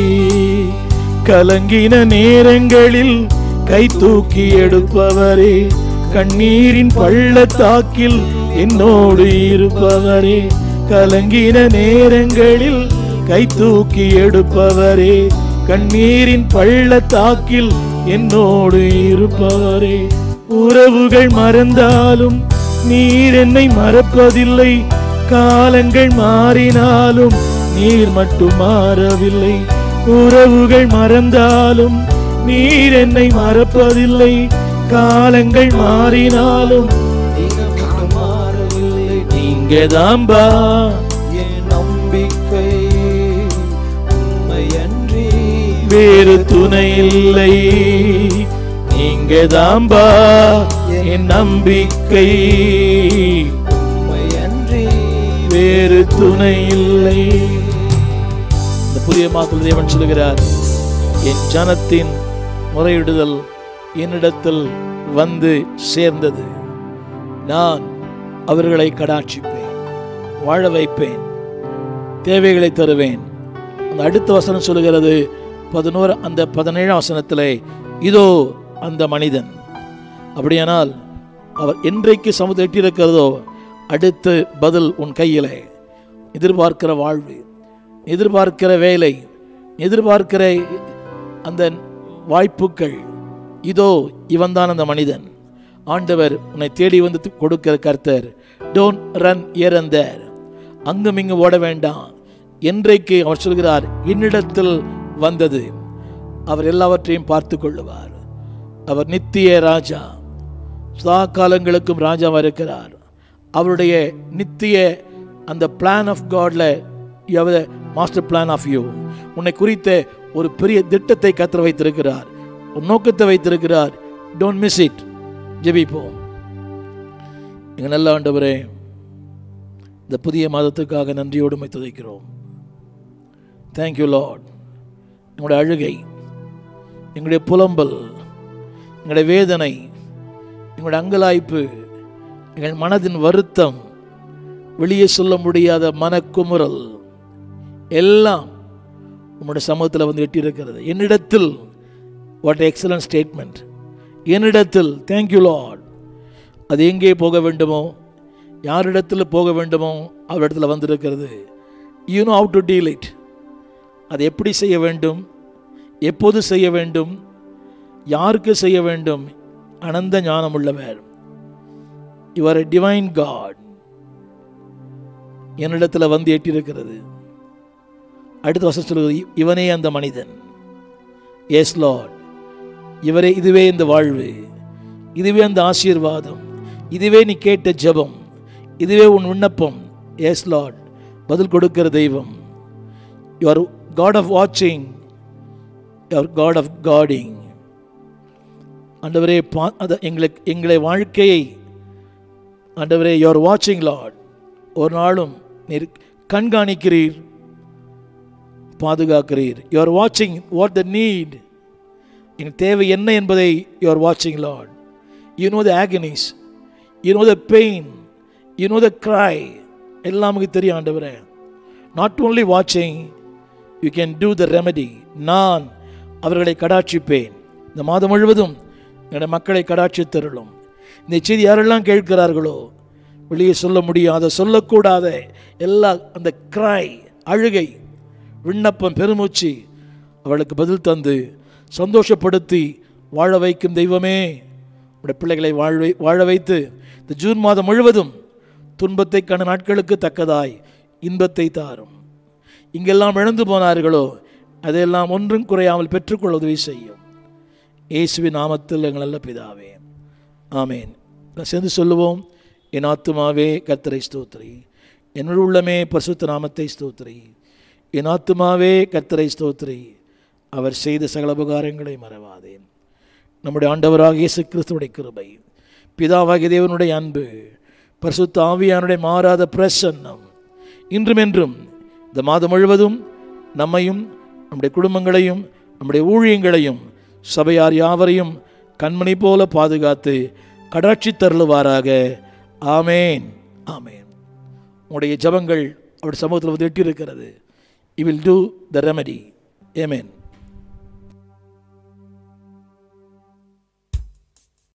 கலங்கின நேரங்களில் கை தூக்கி எடுப்பவரே கண்ணீரின் பள்ளத்தாக்கில் என்னோடு இருப்பவரே கலங்கின நேரங்களில் கை தூக்கி எடுப்பவரே கண்ணீரின் பள்ளத்தாக்கில் என்னோடு இருப்பவரே உறவுகள் மறந்தாலும் நீர் என்னை மறப்பதில்லை காலங்கள் மாறினாலும் நீர் மட்டும் மாறவில்லை உறவுகள் மறந்தாலும் நீர் என்னை மறப்பதில்லை காலங்கள் மாறினாலும் மாறவில்லை நீங்க தாம்பா என் நம்பிக்கை உண்மையன்றி வேறு துணை இல்லை நீங்க தாம்பா என் நம்பிக்கை உண்மையன்றி வேறு துணை இல்லை இந்த புதிய மாதத்தில் தேவன் சொல்கிறார் என் ஜனத்தின் முறையிடுதல் என்னிடத்தில் வந்து சேர்ந்தது நான் அவர்களை கடாட்சிப்பேன் வாழ வைப்பேன் தேவைகளை தருவேன் அந்த அடுத்த வசனம் சொல்லுகிறது பதினோரு அந்த பதினேழாம் வசனத்திலே இதோ அந்த மனிதன் அப்படியானால் அவர் என்றைக்கு சமுதிரம் எட்டியிருக்கிறதோ அடுத்து பதில் உன் கையிலே எதிர்பார்க்கிற வாழ்வு எதிர்பார்க்கிற வேலை எதிர்பார்க்கிற அந்த வாய்ப்புகள் இதோ இவன்தான் அந்த மனிதன் ஆண்டவர் உன்னை தேடி வந்து து- கொடுக்கிற கர்த்தர் don't run here and there அங்கும் இங்கு ஓட வேண்டாம் என்றைக்கு அவர் சொல்கிறார் என்னிடத்தில் வந்தது அவர் எல்லாவற்றையும் பார்த்து கொள்ளுவார் அவர் நித்திய ராஜா சதா காலங்களுக்கும் ராஜாவாக இருக்கிறார் அவருடைய நித்திய அந்த பிளான் ஆஃப் காட்ல you master plan of you உன்னை குறித்த ஒரு பெரிய திட்டத்தை கத்திர வைத்திருக்கிறார் ஒரு நோக்கத்தை வைத்திருக்கிறார் டோன்ட் மிஸ் இட் ஜெபிப்போம் எங்க நல்ல ஆண்டவரே இந்த புதிய மாதத்துக்காக நன்றியோடு உம்மை துதைக்கிறோம் தேங்க்யூ லார்ட் எங்களுடைய அழுகை எங்களுடைய புலம்பல் எங்களுடைய வேதனை எங்களுடைய அங்கலாய்ப்பு எங்கள் மனதின் வருத்தம் வெளியே சொல்ல முடியாத மனக்குமுறல் எல்லாம் உம்முடைய சமூகத்தில் வந்து எட்டியிருக்கிறது என்னிடத்தில் வாட் எக்ஸலன்ட் ஸ்டேட்மெண்ட் என்னிடத்தில் தேங்க்யூ லார்ட் அது எங்கே போக வேண்டுமோ யாரிடத்தில் போக வேண்டுமோ அவரிடத்துல வந்திருக்கிறது you know how to deal it அதை எப்படி செய்ய வேண்டும் எப்போது செய்ய வேண்டும் யாருக்கு செய்ய வேண்டும் அனந்த ஞானம் உள்ளவர் யுவர் எ டிவைன் காட் என்னிடத்தில் வந்து எட்டியிருக்கிறது அடுத்த வசனம் சொல்லுவது "இ- இவனே அந்த மனிதன் எஸ் லார்ட் இவரே இதுவே இந்த வாழ்வு இதுவே அந்த ஆசீர்வாதம் இதுவே நீ கேட்ட ஜெபம் இதுவே உன் விண்ணப்பம் எஸ் லார்ட் பதில் கொடுக்கிற தெய்வம் யுவர் காட் ஆஃப் வாட்சிங் யுவர் காட் ஆஃப் காடிங் ஆண்டவரே பா அத எங்களுக்கு எங்களை வாழ்க்கையை ஆண்டவரே யுவர் வாட்சிங் லார்ட் ஒரு நாளும் நீர் கண்காணிக்கிறீர் பாதுகாக்கிறீர் யுவர் வாட்சிங் வாட் த நீட் எங்கள் தேவை என்ன என்பதை யுவர் வாட்சிங் Lord you know the agonies you know the pain you know the cry எல்லாம் உங்களுக்கு தெரியும் ஆண்டவரே நாட் ஓன்லி வாட்சிங் you can do the remedy நான் அவர்களை கடாட்சிப்பேன் இந்த மாதம் முழுவதும் என்னுடைய மக்களை கடாட்சித்தருளும் இந்த செய்தி யாரெல்லாம் கேட்கிறார்களோ வெளியே சொல்ல முடியாத சொல்லக்கூடாத எல்லா அந்த கிராய் அழுகை விண்ணப்பம் பெருமூச்சு அவளுக்கு பதில் தந்து சந்தோஷப்படுத்தி வாழ வைக்கும் தெய்வமே உடைய பிள்ளைகளை வாழ வை- வாழ வைத்து இந்த ஜூன் மாதம் முழுவதும் துன்பத்தை கண்ட நாட்களுக்கு தக்கதாய் இன்பத்தை தாரும் இங்கெல்லாம் இழந்து போனார்களோ அதையெல்லாம் ஒன்றும் குறையாமல் பெற்றுக்கொள்ள உதவி செய்யும் இயேசுவின் நாமத்தில் எங்கள் நல்ல பிதாவே ஆமேன் நான் சேர்ந்து சொல்லுவோம் என் ஆத்துமாவே கர்த்தரை ஸ்தோத்திரி என்னுள் உள்ளமே பரிசுத்த நாமத்தை ஸ்தோத்திரி என் ஆத்துமாவே கர்த்தரை ஸ்தோத்திரி அவர் செய்த சகல உபகாரங்களை மறவாதேன் நம்முடைய ஆண்டவராக இயேசு கிறிஸ்துவுடைய கிருபை பிதாவாகிய தேவனுடைய அன்பு பரிசுத்த ஆவியானுடைய மாறாத பிரசன்னம் இன்றும் என்றும் இந்த மாதம் முழுவதும் நம்மையும் நம்முடைய குடும்பங்களையும் நம்முடைய ஊழியங்களையும் சபையார் யாவரையும் கண்மணி போல பாதுகாத்து கடாட்சி தருளுவாராக ஆமேன் ஆமேன் உங்களுடைய ஜபங்கள் அவருடைய சமூகத்தில் வந்து எட்டியிருக்கிறது he will do the remedy ஏமேன்